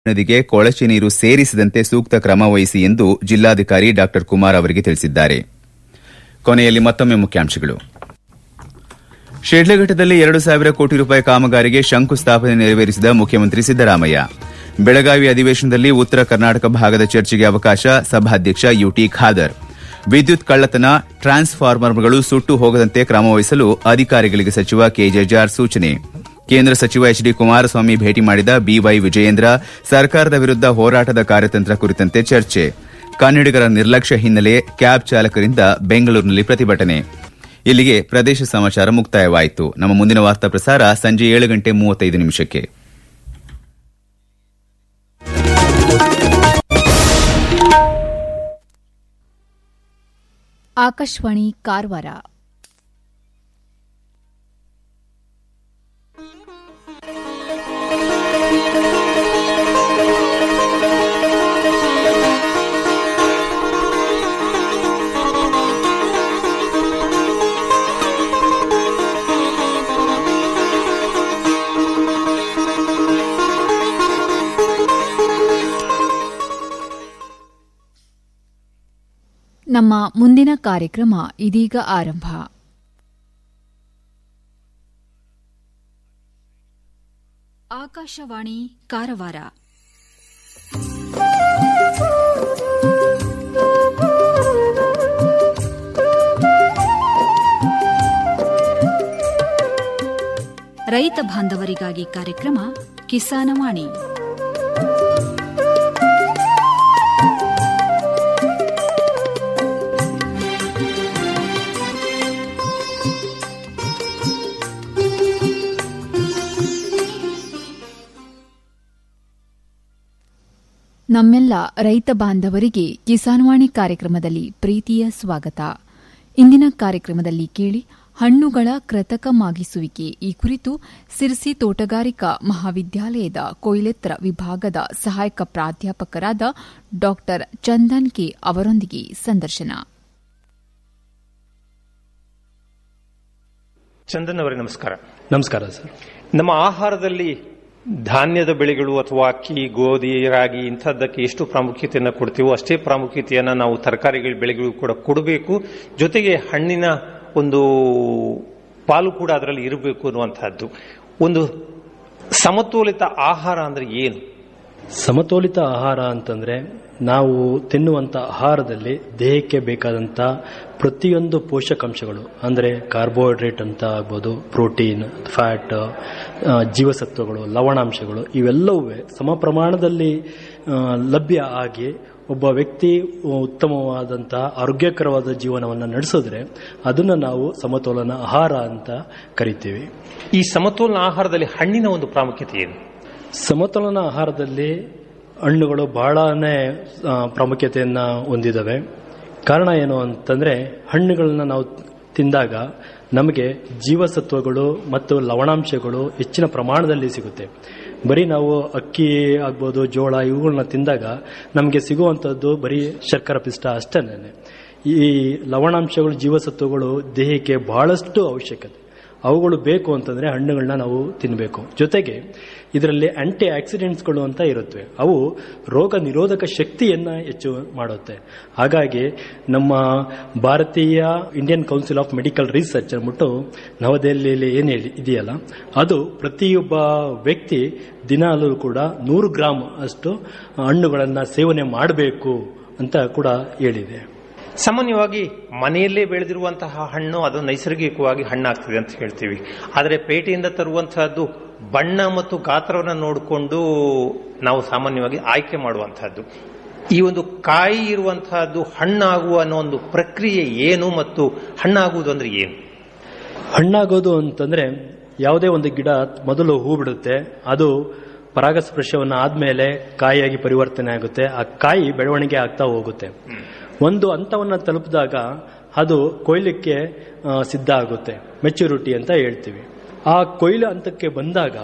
ನದಿಗೆ ಕೊಳಚೆ ನೀರು ಸೇರಿಸದಂತೆ ಸೂಕ್ತ ಕ್ರಮ ವಹಿಸಿ ಎಂದು ಜಿಲ್ಲಾಧಿಕಾರಿ ಡಾ ಕುಮಾರ್ ಅವರಿಗೆ ತಿಳಿಸಿದ್ದಾರೆ ಕೊನೆಯಲ್ಲಿ ಮತ್ತೊಮ್ಮೆ ಮುಖ್ಯಾಂಶಗಳು ಶಿಡ್ಲಘಟ್ಟದಲ್ಲಿ ಎರಡು ಸಾವಿರ ಕೋಟಿ ರೂಪಾಯಿ ಕಾಮಗಾರಿಗೆ ಶಂಕುಸ್ಥಾಪನೆ ನೆರವೇರಿಸಿದ ಮುಖ್ಯಮಂತ್ರಿ ಸಿದ್ದರಾಮಯ್ಯ ಬೆಳಗಾವಿ ಅಧಿವೇಶನದಲ್ಲಿ ಉತ್ತರ ಕರ್ನಾಟಕ ಭಾಗದ ಚರ್ಚೆಗೆ ಅವಕಾಶ ಸಭಾಧ್ಯಕ್ಷ ಯುಟಿ ಖಾದರ್ ವಿದ್ಯುತ್ ಕಳ್ಳತನ ಟ್ರಾನ್ಸ್ಫಾರ್ಮರ್ಗಳು ಸುಟ್ಟು ಹೋಗದಂತೆ ಕ್ರಮ ವಹಿಸಲು ಅಧಿಕಾರಿಗಳಿಗೆ ಸಚಿವ ಕೆಜೆ ಜಾರ್ಜ್ ಸೂಚನೆ ಕೇಂದ್ರ ಸಚಿವ ಎಚ್ ಡಿ ಕುಮಾರಸ್ವಾಮಿ ಭೇಟಿ ಮಾಡಿದ ಬಿವೈ ವಿಜಯೇಂದ್ರ ಸರ್ಕಾರದ ವಿರುದ್ದ ಹೋರಾಟದ ಕಾರ್ಯತಂತ್ರ ಕುರಿತಂತೆ ಚರ್ಚೆ ಕನ್ನಡಿಗರ ನಿರ್ಲಕ್ಷ್ಯ ಹಿನ್ನೆಲೆ ಕ್ಯಾಬ್ ಚಾಲಕರಿಂದ ಬೆಂಗಳೂರಿನಲ್ಲಿ ಪ್ರತಿಭಟನೆ ಇಲ್ಲಿಗೆ ಪ್ರದೇಶ ಸಮಾಚಾರ ಮುಕ್ತಾಯವಾಯಿತು ನಮ್ಮ ಮುಂದಿನ ವಾರ್ತಾ ಪ್ರಸಾರ ಸಂಜೆ ಏಳು ಗಂಟೆ ಮೂವತ್ತೈದು ನಿಮಿಷಕ್ಕೆ ಆಕಾಶವಾಣಿ ಕಾರವಾರ ನಮ್ಮ ಮುಂದಿನ ಕಾರ್ಯಕ್ರಮ ಇದೀಗ ಆರಂಭ ಆಕಾಶವಾಣಿ ಕಾರವಾರ ರೈತ ಬಾಂಧವರಿಗಾಗಿ ಕಾರ್ಯಕ್ರಮ ಕಿಸಾನವಾಣಿ ನಮ್ಮೆಲ್ಲ ರೈತ ಬಾಂಧವರಿಗೆ ಕಿಸಾನ್ವಾಣಿ ಕಾರ್ಯಕ್ರಮದಲ್ಲಿ ಪ್ರೀತಿಯ ಸ್ವಾಗತ ಇಂದಿನ ಕಾರ್ಯಕ್ರಮದಲ್ಲಿ ಕೇಳಿ ಹಣ್ಣುಗಳ ಕೃತಕ ಮಾಗಿಸುವಿಕೆ ಈ ಕುರಿತು ಸಿರ್ಸಿ ತೋಟಗಾರಿಕಾ ಮಹಾವಿದ್ಯಾಲಯದ ಕೊಯ್ಲೆತ್ರ ವಿಭಾಗದ ಸಹಾಯಕ ಪ್ರಾಧ್ಯಾಪಕರಾದ ಡಾ ಚಂದನ್ ಕೆ ಅವರೊಂದಿಗೆ ಸಂದರ್ಶನ ಚಂದನ್ ಅವರೇ ನಮಸ್ಕಾರ ನಮಸ್ಕಾರ ಸರ್ ನಮ್ಮ ಆಹಾರದಲ್ಲಿ ಧಾನ್ಯದ ಬೆಳೆಗಳು ಅಥವಾ ಅಕ್ಕಿ ಗೋಧಿ ರಾಗಿ ಇಂಥದ್ದಕ್ಕೆ ಎಷ್ಟು ಪ್ರಾಮುಖ್ಯತೆಯನ್ನು ಕೊಡ್ತೀವೋ ಅಷ್ಟೇ ಪ್ರಾಮುಖ್ಯತೆಯನ್ನು ನಾವು ತರಕಾರಿಗಳ ಬೆಳೆಗಳು ಕೂಡ ಕೊಡಬೇಕು ಜೊತೆಗೆ ಹಣ್ಣಿನ ಒಂದು ಪಾಲು ಕೂಡ ಅದರಲ್ಲಿ ಇರಬೇಕು ಅನ್ನುವಂತಹದ್ದು ಒಂದು ಸಮತೋಲಿತ ಆಹಾರ ಅಂದ್ರೆ ಏನು ಸಮತೋಲಿತ ಆಹಾರ ಅಂತಂದ್ರೆ ನಾವು ತಿನ್ನುವಂತ ಆಹಾರದಲ್ಲಿ ದೇಹಕ್ಕೆ ಬೇಕಾದಂತ ಪ್ರತಿಯೊಂದು ಪೋಷಕಾಂಶಗಳು ಅಂದರೆ ಕಾರ್ಬೋಹೈಡ್ರೇಟ್ ಅಂತ ಆಗ್ಬೋದು ಪ್ರೋಟೀನ್ ಫ್ಯಾಟ್ ಜೀವಸತ್ವಗಳು ಲವಣಾಂಶಗಳು ಇವೆಲ್ಲವೂ ಸಮ ಪ್ರಮಾಣದಲ್ಲಿ ಲಭ್ಯ ಆಗಿ ಒಬ್ಬ ವ್ಯಕ್ತಿ ಉತ್ತಮವಾದಂತಹ ಆರೋಗ್ಯಕರವಾದ ಜೀವನವನ್ನು ನಡೆಸಿದ್ರೆ ಅದನ್ನು ನಾವು ಸಮತೋಲನ ಆಹಾರ ಅಂತ ಕರಿತೀವಿ ಈ ಸಮತೋಲನ ಆಹಾರದಲ್ಲಿ ಹಣ್ಣಿನ ಒಂದು ಪ್ರಾಮುಖ್ಯತೆ ಏನು ಸಮತೋಲನ ಆಹಾರದಲ್ಲಿ ಹಣ್ಣುಗಳು ಬಹಳನೇ ಪ್ರಾಮುಖ್ಯತೆಯನ್ನು ಹೊಂದಿದವೆ ಕಾರಣ ಏನು ಅಂತಂದ್ರೆ ಹಣ್ಣುಗಳನ್ನ ನಾವು ತಿಂದಾಗ ನಮಗೆ ಜೀವಸತ್ವಗಳು ಮತ್ತು ಲವಣಾಂಶಗಳು ಹೆಚ್ಚಿನ ಪ್ರಮಾಣದಲ್ಲಿ ಸಿಗುತ್ತೆ ಬರೀ ನಾವು ಅಕ್ಕಿ ಆಗ್ಬೋದು ಜೋಳ ಇವುಗಳನ್ನ ತಿಂದಾಗ ನಮಗೆ ಸಿಗುವಂಥದ್ದು ಬರೀ ಶರ್ಕರ ಪಿಷ್ಟ ಅಷ್ಟೇನೆ ಈ ಲವಣಾಂಶಗಳು ಜೀವಸತ್ವಗಳು ದೇಹಕ್ಕೆ ಬಹಳಷ್ಟು ಅವಶ್ಯಕತೆ ಅವುಗಳು ಬೇಕು ಅಂತಂದ್ರೆ ಹಣ್ಣುಗಳನ್ನ ನಾವು ತಿನ್ನಬೇಕು ಜೊತೆಗೆ ಇದರಲ್ಲಿ ಆಂಟಿ ಆಕ್ಸಿಡೆಂಟ್ಸ್ಗಳು ಅಂತ ಇರುತ್ತವೆ ಅವು ರೋಗ ನಿರೋಧಕ ಶಕ್ತಿಯನ್ನ ಹೆಚ್ಚು ಮಾಡುತ್ತೆ ಹಾಗಾಗಿ ನಮ್ಮ ಭಾರತೀಯ Indian council of medical research ಅಂದ್ಬಿಟ್ಟು ನವದೆಹಲಿಯಲ್ಲಿ ಏನು ಇದೆಯಲ್ಲ ಅದು ಪ್ರತಿಯೊಬ್ಬ ವ್ಯಕ್ತಿ ದಿನಾಲೂ ಕೂಡ ನೂರು ಗ್ರಾಮ್ ಅಷ್ಟು ಹಣ್ಣುಗಳನ್ನ ಸೇವನೆ ಮಾಡಬೇಕು ಅಂತ ಕೂಡ ಹೇಳಿದೆ ಸಾಮಾನ್ಯವಾಗಿ ಮನೆಯಲ್ಲೇ ಬೆಳೆದಿರುವಂತಹ ಹಣ್ಣು ಅದು ನೈಸರ್ಗಿಕವಾಗಿ ಹಣ್ಣಾಗ್ತದೆ ಅಂತ ಹೇಳ್ತೀವಿ ಆದರೆ ಪೇಟೆಯಿಂದ ತರುವಂತಹದ್ದು ಬಣ್ಣ ಮತ್ತು ಗಾತ್ರವನ್ನು ನೋಡಿಕೊಂಡು ನಾವು ಸಾಮಾನ್ಯವಾಗಿ ಆಯ್ಕೆ ಮಾಡುವಂತಹದ್ದು ಈ ಒಂದು ಕಾಯಿ ಇರುವಂತಹದ್ದು ಹಣ್ಣಾಗುವ ಅನ್ನೋ ಒಂದು ಪ್ರಕ್ರಿಯೆ ಏನು ಮತ್ತು ಹಣ್ಣಾಗುವುದು ಅಂದ್ರೆ ಏನು ಹಣ್ಣಾಗೋದು ಅಂತಂದ್ರೆ ಯಾವುದೇ ಒಂದು ಗಿಡ ಮೊದಲು ಹೂ ಬಿಡುತ್ತೆ ಅದು ಪರಾಗಸ್ಪರ್ಶವನ್ನು ಆದ್ಮೇಲೆ ಕಾಯಿಯಾಗಿ ಪರಿವರ್ತನೆ ಆಗುತ್ತೆ ಆ ಕಾಯಿ ಬೆಳವಣಿಗೆ ಆಗ್ತಾ ಹೋಗುತ್ತೆ ಒಂದು ಹಂತವನ್ನು ತಲುಪಿದಾಗ ಅದು ಕೊಯ್ಲಿಕ್ಕೆ ಸಿದ್ಧ ಆಗುತ್ತೆ ಮೆಚುರಿಟಿ ಅಂತ ಹೇಳ್ತೀವಿ ಆ ಕೊಯ್ಲು ಹಂತಕ್ಕೆ ಬಂದಾಗ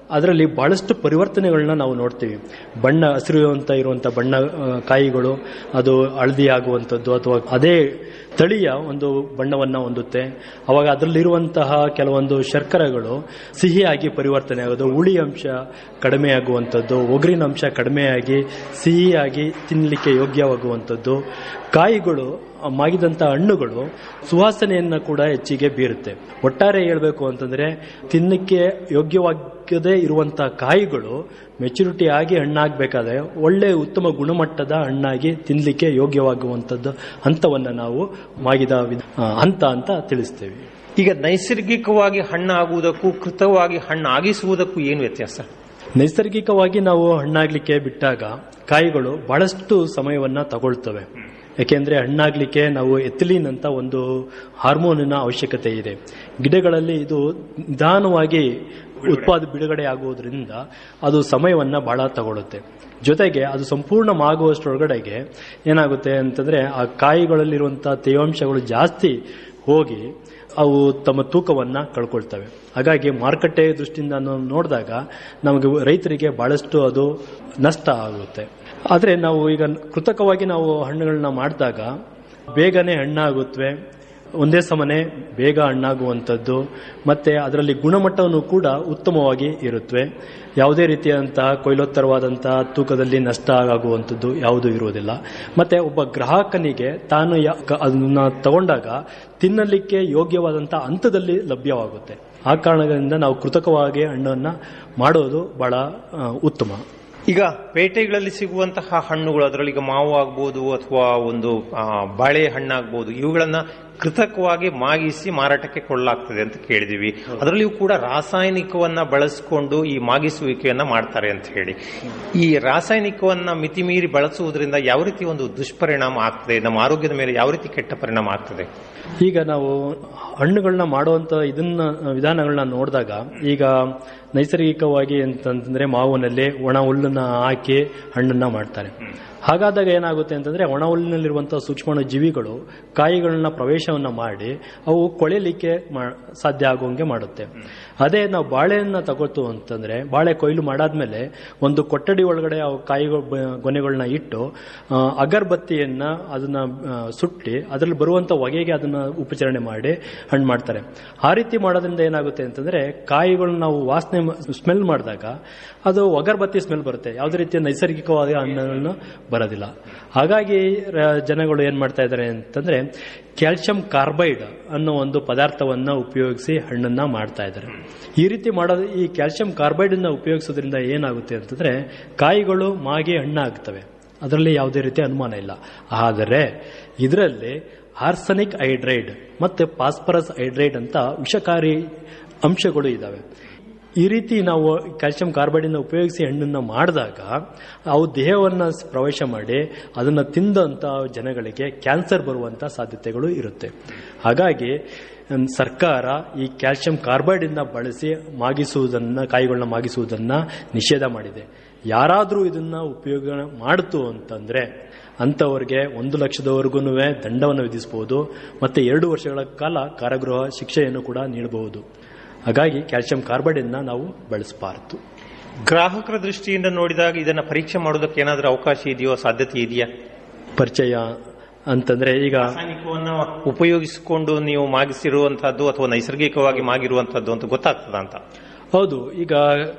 ಅದರಲ್ಲಿ ಬಹಳಷ್ಟು ಪರಿವರ್ತನೆಗಳನ್ನ ನಾವು ನೋಡ್ತೀವಿ ಬಣ್ಣ ಹಸಿರು ಅಂತ ಇರುವಂತ ಬಣ್ಣ ಆ, ಕಾಯಿಗಳು ಅದು ಹಳದಿ ಆಗುವಂಥದ್ದು ಅಥವಾ ಅದೇ ತಳಿಯ ಒಂದು ಬಣ್ಣವನ್ನ ಹೊಂದುತ್ತೆ ಅವಾಗ ಅದರಲ್ಲಿರುವಂತಹ ಕೆಲವೊಂದು ಶರ್ಕರೆಗಳು ಸಿಹಿಯಾಗಿ ಪರಿವರ್ತನೆ ಆಗೋದು ಹುಳಿ ಅಂಶ ಕಡಿಮೆ ಆಗುವಂಥದ್ದು ಒಗರಿನ ಅಂಶ ಕಡಿಮೆಯಾಗಿ ಸಿಹಿಯಾಗಿ ತಿನ್ನಲಿಕ್ಕೆ ಯೋಗ್ಯವಾಗುವಂಥದ್ದು ಕಾಯಿಗಳು ಆ ಮಾಗಿದಂಥ ಹಣ್ಣುಗಳು ಸುವಾಸನೆಯನ್ನ ಕೂಡ ಹೆಚ್ಚಿಗೆ ಬೀರುತ್ತೆ ಒಟ್ಟಾರೆ ಹೇಳಬೇಕು ಅಂತಂದ್ರೆ ತಿನ್ನಕ್ಕೆ ಯೋಗ್ಯವಾಗದೇ ಇರುವಂತಹ ಕಾಯಿಗಳು ಮೆಚುರಿಟಿ ಆಗಿ ಹಣ್ಣಾಗಬೇಕಾದ್ರೆ ಒಳ್ಳೆ ಉತ್ತಮ ಗುಣಮಟ್ಟದ ಹಣ್ಣಾಗಿ ತಿನ್ನಲಿಕ್ಕೆ ಯೋಗ್ಯವಾಗುವಂಥದ್ದು ಹಂತವನ್ನ ನಾವು ಮಾಗಿದ ವಿಧ- ಆ, ಹಂತ ಅಂತ ತಿಳಿಸ್ತೇವೆ ಈಗ ನೈಸರ್ಗಿಕವಾಗಿ ಹಣ್ಣು ಆಗುವುದಕ್ಕೂ ಕೃತವಾಗಿ ಹಣ್ಣು ಆಗಿಸುವುದಕ್ಕೂ ಏನು ವ್ಯತ್ಯಾಸ ನೈಸರ್ಗಿಕವಾಗಿ ನಾವು ಹಣ್ಣಾಗ್ಲಿಕ್ಕೆ ಬಿಟ್ಟಾಗ ಕಾಯಿಗಳು ಬಹಳಷ್ಟು ಸಮಯವನ್ನ ತಗೊಳ್ತವೆ ಯಾಕೆಂದ್ರೆ ಹಣ್ಣಾಗ್ಲಿಕ್ಕೆ ನಾವು ಎಥಿಲೀನ್ ಅಂತ ಒಂದು ಹಾರ್ಮೋನಿನ ಅವಶ್ಯಕತೆ ಇದೆ ಗಿಡಗಳಲ್ಲಿ ಇದು ನಿಧಾನವಾಗಿ ಉತ್ಪಾದ ಬಿಡುಗಡೆ ಆಗುವುದರಿಂದ ಅದು ಸಮಯವನ್ನ ಬಹಳ ತಗೊಳುತ್ತೆ ಜೊತೆಗೆ ಅದು ಸಂಪೂರ್ಣವಾಗುವಷ್ಟರೊಳಗಡೆಗೆ ಏನಾಗುತ್ತೆ ಅಂತಂದ್ರೆ ಆ ಕಾಯಿಗಳಲ್ಲಿರುವಂತಹ ತೇವಾಂಶಗಳು ಜಾಸ್ತಿ ಹೋಗಿ ಅವು ತಮ್ಮ ತೂಕವನ್ನ ಕಳ್ಕೊಳ್ತವೆ ಹಾಗಾಗಿ ಮಾರುಕಟ್ಟೆ ದೃಷ್ಟಿಯಿಂದ ನಾವು ನೋಡಿದಾಗ ನಮಗೆ ರೈತರಿಗೆ ಬಹಳಷ್ಟು ಅದು ನಷ್ಟ ಆಗುತ್ತೆ ಆದರೆ ನಾವು ಈಗ ಕೃತಕವಾಗಿ ನಾವು ಹಣ್ಣುಗಳನ್ನ ಮಾಡಿದಾಗ ಬೇಗನೆ ಹಣ್ಣಾಗುತ್ತವೆ ಒಂದೇ ಸಮನೆ ಬೇಗ ಹಣ್ಣಾಗುವಂಥದ್ದು ಮತ್ತೆ ಅದರಲ್ಲಿ ಗುಣಮಟ್ಟವನ್ನು ಕೂಡ ಉತ್ತಮವಾಗಿ ಇರುತ್ತವೆ ಯಾವುದೇ ರೀತಿಯಾದಂತಹ ಕೊಯ್ಲೋತ್ತರವಾದಂತಹ ತೂಕದಲ್ಲಿ ನಷ್ಟ ಆಗುವಂಥದ್ದು ಯಾವುದೂ ಇರುವುದಿಲ್ಲ ಮತ್ತೆ ಒಬ್ಬ ಗ್ರಾಹಕನಿಗೆ ತಾನು ಯಾ- ಕ- ಅದನ್ನ ತಗೊಂಡಾಗ ತಿನ್ನಲಿಕ್ಕೆ ಯೋಗ್ಯವಾದಂತಹ ಹಂತದಲ್ಲಿ ಲಭ್ಯವಾಗುತ್ತೆ ಆ ಕಾರಣದಿಂದ ನಾವು ಕೃತಕವಾಗಿ ಹಣ್ಣನ್ನ ಮಾಡೋದು ಬಹಳ ಆ, ಉತ್ತಮ ಈಗ ಪೇಟೆಗಳಲ್ಲಿ ಸಿಗುವಂತಹ ಹಣ್ಣುಗಳು ಅದರಲ್ಲಿ ಈಗ ಮಾವು ಆಗ್ಬೋದು ಅಥವಾ ಒಂದು ಆ, ಬಾಳೆ ಹಣ್ಣಾಗ್ಬೋದು ಇವುಗಳನ್ನ ಕೃತಕವಾಗಿ ಮಾಗಿಸಿ ಮಾರಾಟಕ್ಕೆ ಕೊಳ್ಳಲಾಗ್ತದೆ ಅಂತ ಕೇಳಿದೀವಿ ಅದರಲ್ಲಿಯೂ ಕೂಡ ರಾಸಾಯನಿಕವನ್ನ ಬಳಸಿಕೊಂಡು ಈ ಮಾಗಿಸುವಿಕೆಯನ್ನ ಮಾಡ್ತಾರೆ ಅಂತ ಹೇಳಿ ಈ ರಾಸಾಯನಿಕವನ್ನ ಮಿತಿಮೀರಿ ಬಳಸುವುದರಿಂದ ಯಾವ ರೀತಿ ಒಂದು ದುಷ್ಪರಿಣಾಮ ಆಗ್ತದೆ ನಮ್ಮ ಆರೋಗ್ಯದ ಮೇಲೆ ಯಾವ ರೀತಿ ಕೆಟ್ಟ ಪರಿಣಾಮ ಆಗ್ತದೆ ಈಗ ನಾವು ಹಣ್ಣುಗಳನ್ನ ಮಾಡುವಂತ ಇದನ್ನ ವಿಧಾನಗಳನ್ನ ನೋಡಿದಾಗ ಈಗ ನೈಸರ್ಗಿಕವಾಗಿ ಅಂತಂದ್ರೆ ಮಾವಿನಲ್ಲಿ ಒಣ ಹುಲ್ಲನ್ನ ಹಾಕಿ ಹಣ್ಣನ್ನ ಮಾಡ್ತಾರೆ ಹಾಗಾದಾಗ ಏನಾಗುತ್ತೆ ಅಂತಂದ್ರೆ ಒಣ ಹುಲ್ಲಿನಲ್ಲಿರುವಂತಹ ಸೂಕ್ಷ್ಮಾಣು ಜೀವಿಗಳು ಕಾಯಿಗಳನ್ನ ಪ್ರವೇಶವನ್ನ ಮಾಡಿ ಅವು ಕೊಳೆಯಲಿಕ್ಕೆ ಮಾ- ಸಾಧ್ಯ ಆಗುವಂಗೆ ಮಾಡುತ್ತೆ ಅದೇ ನಾವು ಬಾಳೆಯನ್ನ ತಗೊಳ್ತು ಅಂತಂದ್ರೆ ಬಾಳೆ ಕೊಯ್ಲು ಮಾಡಾದ್ಮೇಲೆ ಒಂದು ಕೊಠಡಿ ಒಳಗಡೆ ಅವು ಕಾಯಿಗಳು ಬ- ಗೊನೆಗಳನ್ನ ಇಟ್ಟು ಆ, ಅಗರಬತ್ತಿಯನ್ನ ಅದನ್ನ ಆ, ಸುಟ್ಟಿ ಅದರಲ್ಲಿ ಬರುವಂತ ಹೊಗೆಗೆ ಅದನ್ನ ಉಪಚರಣೆ ಮಾಡಿ ಹಣ್ಣು ಮಾಡ್ತಾರೆ ಆ ರೀತಿ ಮಾಡೋದ್ರಿಂದ ಏನಾಗುತ್ತೆ ಅಂತಂದ್ರೆ ಕಾಯಿಗಳನ್ನ ನಾವು ವಾಸನೆ ಸ್ಮೆಲ್ ಮಾಡಿದಾಗ ಅದು ಅಗರಬತ್ತಿ ಸ್ಮೆಲ್ ಬರುತ್ತೆ ಯಾವುದೇ ರೀತಿಯ ನೈಸರ್ಗಿಕವಾದ ಹಣ್ಣುಗಳನ್ನು ಬರೋದಿಲ್ಲ ಹಾಗಾಗಿ ರ- ಜನಗಳು ಏನ್ ಮಾಡ್ತಾ ಇದ್ದಾರೆ ಅಂತಂದ್ರೆ ಕ್ಯಾಲ್ಸಿಯಂ ಕಾರ್ಬೈಡ್ ಅನ್ನೋ ಒಂದು ಪದಾರ್ಥವನ್ನ ಉಪಯೋಗಿಸಿ ಹಣ್ಣನ್ನ ಮಾಡ್ತಾ ಇದ್ದಾರೆ ಈ ರೀತಿ ಮಾಡೋದು ಈ ಕ್ಯಾಲ್ಸಿಯಂ ಕಾರ್ಬೈಡ್ ಅನ್ನ ಉಪಯೋಗಿಸೋದ್ರಿಂದ ಏನಾಗುತ್ತೆ ಅಂತಂದ್ರೆ ಕಾಯಿಗಳು ಮಾಗಿ ಹಣ್ಣಾಗ್ತವೆ ಅದರಲ್ಲಿ ಯಾವುದೇ ರೀತಿಯ ಅನುಮಾನ ಇಲ್ಲ ಆದರೆ ಇದರಲ್ಲಿ ಆರ್ಸನಿಕ್ ಹೈಡ್ರೈಡ್ ಮತ್ತೆ ಫಾಸ್ಫರಸ್ ಹೈಡ್ರೈಡ್ ಅಂತ ವಿಷಕಾರಿ ಅಂಶಗಳು ಇದಾವೆ ಈ ರೀತಿ ನಾವು ಕ್ಯಾಲ್ಸಿಯಂ ಕಾರ್ಬೈಡ್ ಅನ್ನು ಉಪಯೋಗಿಸಿ ಹಣ್ಣನ್ನ ಮಾಡಿದಾಗ ಅವು ದೇಹವನ್ನ ಪ್ರವೇಶ ಮಾಡಿ ಅದನ್ನ ತಿಂದಂತ ಜನಗಳಿಗೆ ಕ್ಯಾನ್ಸರ್ ಬರುವಂತ ಸಾಧ್ಯತೆಗಳು ಇರುತ್ತೆ ಹಾಗಾಗಿ ಹ್ಮ್, ಸರ್ಕಾರ ಈ ಕ್ಯಾಲ್ಸಿಯಂ ಕಾರ್ಬೈಡ್ ಇಂದ ಬಳಸಿ ಮಾಗಿಸುವುದನ್ನ ಕಾಯಿಗಳನ್ನ ಮಾಗಿಸುವುದನ್ನ ನಿಷೇಧ ಮಾಡಿದೆ ಯಾರಾದರೂ ಇದನ್ನ ಉಪಯೋಗ ಮಾಡಿತು ಅಂತಂದ್ರೆ ಅಂತವರಿಗೆ ಒಂದು ಲಕ್ಷದವರೆಗೂ ದಂಡವನ್ನು ವಿಧಿಸಬಹುದು ಮತ್ತೆ ಎರಡು ವರ್ಷಗಳ ಕಾಲ ಕಾರಾಗೃಹ ಶಿಕ್ಷೆಯನ್ನು ಕೂಡ ನೀಡಬಹುದು ಹಾಗಾಗಿ ಕ್ಯಾಲ್ಸಿಯಂ ಕಾರ್ಬೈಡ್ ಅನ್ನ ನಾವು ಬಳಸಬಾರದು ಗ್ರಾಹಕರ ದೃಷ್ಟಿಯಿಂದ ನೋಡಿದಾಗ ಇದನ್ನ ಪರೀಕ್ಷೆ ಮಾಡೋದಕ್ಕೆ ಏನಾದ್ರೂ ಅವಕಾಶ ಇದೆಯೋ ಸಾಧ್ಯತೆ ಇದೆಯಾ ಪರಿಚಯ ಅಂತಂದ್ರೆ ಈಗ ರಾಸಾಯನಿಕವನ್ನ ಉಪಯೋಗಿಸಿಕೊಂಡು ನೀವು ಮಾಗಿಸಿರುವಂತಹದ್ದು ಅಥವಾ ನೈಸರ್ಗಿಕವಾಗಿ ಮಾಗಿರುವಂತಹದ್ದು ಅಂತ ಗೊತ್ತಾಗ್ತದ ಅಂತ ಹೌದು ಈಗ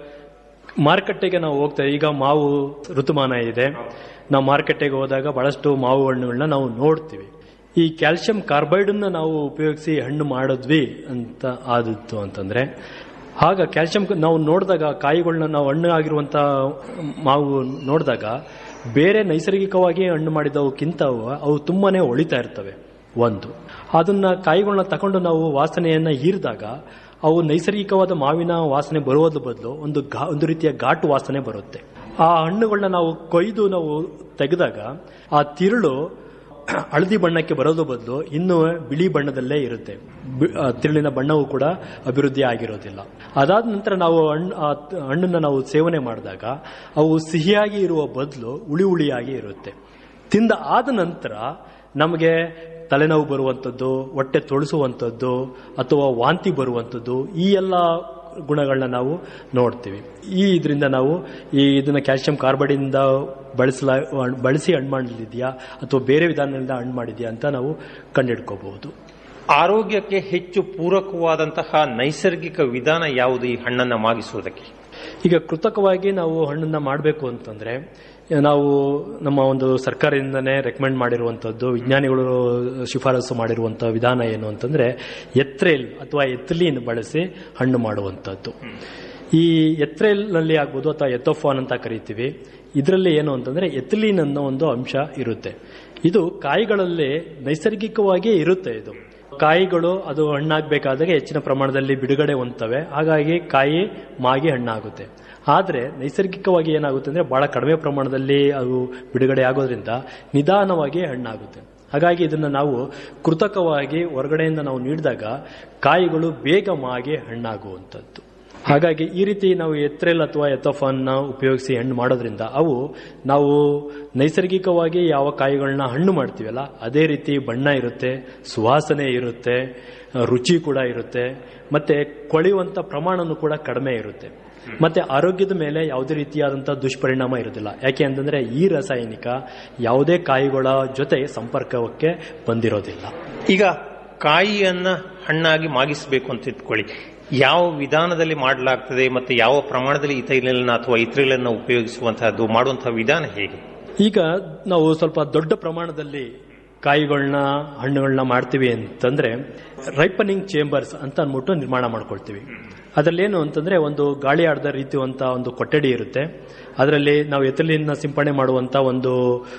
ಮಾರುಕಟ್ಟೆಗೆ ನಾವು ಹೋಗ್ತೇವೆ ಈಗ ಮಾವು ಋತುಮಾನ ಇದೆ ನಾವು ಮಾರುಕಟ್ಟೆಗೆ ಹೋದಾಗ ಬಹಳಷ್ಟು ಮಾವು ಹಣ್ಣುಗಳನ್ನ ನಾವು ನೋಡ್ತೀವಿ ಈ ಕ್ಯಾಲ್ಸಿಯಂ ಕಾರ್ಬೈಡ್ ಅನ್ನ ನಾವು ಉಪಯೋಗಿಸಿ ಹಣ್ಣು ಮಾಡಿದ್ವಿ ಅಂತ ಆದಿತ್ತು ಅಂತಂದ್ರೆ ಆಗ ಕ್ಯಾಲ್ಸಿಯಂ ನಾವು ನೋಡಿದಾಗ ಕಾಯಿಗಳನ್ನ ನಾವು ಹಣ್ಣು ಆಗಿರುವಂತ ಮಾವು ನೋಡಿದಾಗ ಬೇರೆ ನೈಸರ್ಗಿಕವಾಗಿ ಹಣ್ಣು ಮಾಡಿದವಕ್ಕಿಂತ ಅವು ತುಂಬಾನೇ ಹೊಳಿತಾ ಇರ್ತವೆ ಒಂದು ಅದನ್ನ ಕಾಯಿಗಳನ್ನ ತಕೊಂಡು ನಾವು ವಾಸನೆಯನ್ನ ಹೀರಿದಾಗ ಅವು ನೈಸರ್ಗಿಕವಾದ ಮಾವಿನ ವಾಸನೆ ಬರುವುದ್ರ ಬದಲು ಒಂದು ಗಾ- ಒಂದು ರೀತಿಯ ಘಾಟು ವಾಸನೆ ಬರುತ್ತೆ ಆ ಹಣ್ಣುಗಳನ್ನ ನಾವು ಕೊಯ್ದು ನಾವು ತೆಗೆದಾಗ ಆ ತಿರುಳು ಹಳದಿ ಬಣ್ಣಕ್ಕೆ ಬರೋದು ಬದಲು ಇನ್ನೂ ಬಿಳಿ ಬಣ್ಣದಲ್ಲೇ ಇರುತ್ತೆ ಬಿ- ಆ ತಿರುಳಿನ ಬಣ್ಣವೂ ಕೂಡ ಅಭಿವೃದ್ಧಿ ಆಗಿರೋದಿಲ್ಲ ಅದಾದ ನಂತರ ನಾವು ಹಣ್ಣು ಆ ತ- ಹಣ್ಣನ್ನ ನಾವು ಸೇವನೆ ಮಾಡಿದಾಗ ಅವು ಸಿಹಿಯಾಗಿ ಇರುವ ಬದಲು ಹುಳಿ ಹುಳಿಯಾಗಿ ಇರುತ್ತೆ ತಿಂದ ಆದ ನಂತರ ನಮಗೆ ತಲೆನೋವು ಬರುವಂಥದ್ದು ಹೊಟ್ಟೆ ತೊಳಸುವಂಥದ್ದು ಅಥವಾ ವಾಂತಿ ಬರುವಂಥದ್ದು ಈ ಎಲ್ಲ ಗುಣಗಳನ್ನ ನಾವು ನೋಡ್ತೀವಿ ಈ ಇದರಿಂದ ನಾವು ಈ ಇದನ್ನ ಕ್ಯಾಲ್ಸಿಯಂ ಕಾರ್ಬೈಡಿಂದ ಬಳಸಲ ಬಳಸಿ ಹಣ್ಣು ಮಾಡಲಿದೆಯಾ ಅಥವಾ ಬೇರೆ ವಿಧಾನದಿಂದ ಹಣ್ಣು ಮಾಡಿದ್ಯಾ ಅಂತ ನಾವು ಕಂಡುಹಿಡ್ಕೋಬಹುದು ಆರೋಗ್ಯಕ್ಕೆ ಹೆಚ್ಚು ಪೂರಕವಾದಂತಹ ನೈಸರ್ಗಿಕ ವಿಧಾನ ಯಾವುದು ಈ ಹಣ್ಣನ್ನ ಮಾಗಿಸುವುದಕ್ಕೆ ಈಗ ಕೃತಕವಾಗಿ ನಾವು ಹಣ್ಣನ್ನ ಮಾಡಬೇಕು ಅಂತಂದ್ರೆ ನಾವು ನಮ್ಮ ಒಂದು ಸರ್ಕಾರದಿಂದನೇ ರೆಕಮೆಂಡ್ ಮಾಡಿರುವಂತದ್ದು ವಿಜ್ಞಾನಿಗಳು ಶಿಫಾರಸು ಮಾಡಿರುವಂತಹ ವಿಧಾನ ಏನು ಅಂತಂದ್ರೆ ಎತ್ರೇಲ್ ಅಥವಾ ಎಥ್ಲೀನ್ ಬಳಸಿ ಹಣ್ಣು ಮಾಡುವಂತದ್ದು ಈ ಎತ್ರೇಲ್ ನಲ್ಲಿ ಆಗ್ಬೋದು ಅಥವಾ ಎಥೋಫಾನ್ ಅಂತ ಕರಿತೀವಿ ಇದರಲ್ಲಿ ಏನು ಅಂತಂದ್ರೆ ಎಥ್ಲೀನ್ ಅನ್ನೋ ಒಂದು ಅಂಶ ಇರುತ್ತೆ ಇದು ಕಾಯಿಗಳಲ್ಲಿ ನೈಸರ್ಗಿಕವಾಗಿಯೇ ಇರುತ್ತೆ ಇದು ಕಾಯಿಗಳು ಅದು ಹಣ್ಣಾಗಬೇಕಾದಾಗ ಹೆಚ್ಚಿನ ಪ್ರಮಾಣದಲ್ಲಿ ಬಿಡುಗಡೆ ಹೊಂದ್ತವೆ ಹಾಗಾಗಿ ಕಾಯಿ ಮಾಗಿ ಹಣ್ಣಾಗುತ್ತೆ ಆದರೆ ನೈಸರ್ಗಿಕವಾಗಿ ಏನಾಗುತ್ತೆ ಅಂದ್ರೆ ಬಹಳ ಕಡಿಮೆ ಪ್ರಮಾಣದಲ್ಲಿ ಅದು ಬಿಡುಗಡೆ ಆಗೋದ್ರಿಂದ ನಿಧಾನವಾಗಿ ಹಣ್ಣಾಗುತ್ತೆ ಹಾಗಾಗಿ ಇದನ್ನ ನಾವು ಕೃತಕವಾಗಿ ಹೊರಗಡೆಯಿಂದ ನಾವು ನೀಡಿದಾಗ ಕಾಯಿಗಳು ಬೇಗ ಮಾಗಿ ಹಣ್ಣಾಗುವಂಥದ್ದು ಹಾಗಾಗಿ ಈ ರೀತಿ ನಾವು ಎತ್ರೆಲ್ ಅಥವಾ ಎಥೋಫಾನ್ನ ಉಪಯೋಗಿಸಿ ಹಣ್ಣು ಮಾಡೋದ್ರಿಂದ ಅವು ನಾವು ನೈಸರ್ಗಿಕವಾಗಿ ಯಾವ ಕಾಯಿಗಳನ್ನ ಹಣ್ಣು ಮಾಡ್ತೀವಲ್ಲ ಅದೇ ರೀತಿ ಬಣ್ಣ ಇರುತ್ತೆ ಸುವಾಸನೆ ಇರುತ್ತೆ ರುಚಿ ಕೂಡ ಇರುತ್ತೆ ಮತ್ತೆ ಕೊಳೆಯುವಂತ ಪ್ರಮಾಣನೂ ಕೂಡ ಕಡಿಮೆ ಇರುತ್ತೆ ಮತ್ತೆ ಆರೋಗ್ಯದ ಮೇಲೆ ಯಾವುದೇ ರೀತಿಯಾದಂತಹ ದುಷ್ಪರಿಣಾಮ ಇರೋದಿಲ್ಲ ಯಾಕೆ ಅಂತಂದ್ರೆ ಈ ರಾಸಾಯನಿಕ ಯಾವುದೇ ಕಾಯಿಗಳ ಜೊತೆ ಸಂಪರ್ಕಕ್ಕೆ ಬಂದಿರೋದಿಲ್ಲ ಈಗ ಕಾಯಿಯನ್ನ ಹಣ್ಣಾಗಿ ಮಾಗಿಸಬೇಕು ಅಂತ ಇಟ್ಕೊಳ್ಳಿ ಯಾವ ವಿಧಾನದಲ್ಲಿ ಮಾಡಲಾಗ್ತದೆ ಮತ್ತೆ ಯಾವ ಪ್ರಮಾಣದಲ್ಲಿ ಈ ತೈಲನ್ನ ಅಥವಾ ಇತ್ರಿಲನ್ನ ಉಪಯೋಗಿಸುವಂತಹದ್ದು ಮಾಡುವಂತಹ ವಿಧಾನ ಹೇಗೆ ಈಗ ನಾವು ಸ್ವಲ್ಪ ದೊಡ್ಡ ಪ್ರಮಾಣದಲ್ಲಿ ಕಾಯಿಗಳನ್ನ ಹಣ್ಣುಗಳನ್ನ ಮಾಡ್ತೀವಿ ಅಂತಂದ್ರೆ ರೈಪನಿಂಗ್ ಚೇಂಬರ್ಸ್ ಅಂತ ಅಂದ್ಬಿಟ್ಟು ನಿರ್ಮಾಣ ಮಾಡ್ಕೊಳ್ತೀವಿ ಅದರಲ್ಲೇನು ಅಂತಂದ್ರೆ ಒಂದು ಗಾಳಿ ಆಡದ ರೀತಿಯುವಂತ ಒಂದು ಕೊಠಡಿ ಇರುತ್ತೆ ಅದರಲ್ಲಿ ನಾವು ಎತ್ತಲಿನ ಸಿಂಪಡಣೆ ಮಾಡುವಂತ ಒಂದು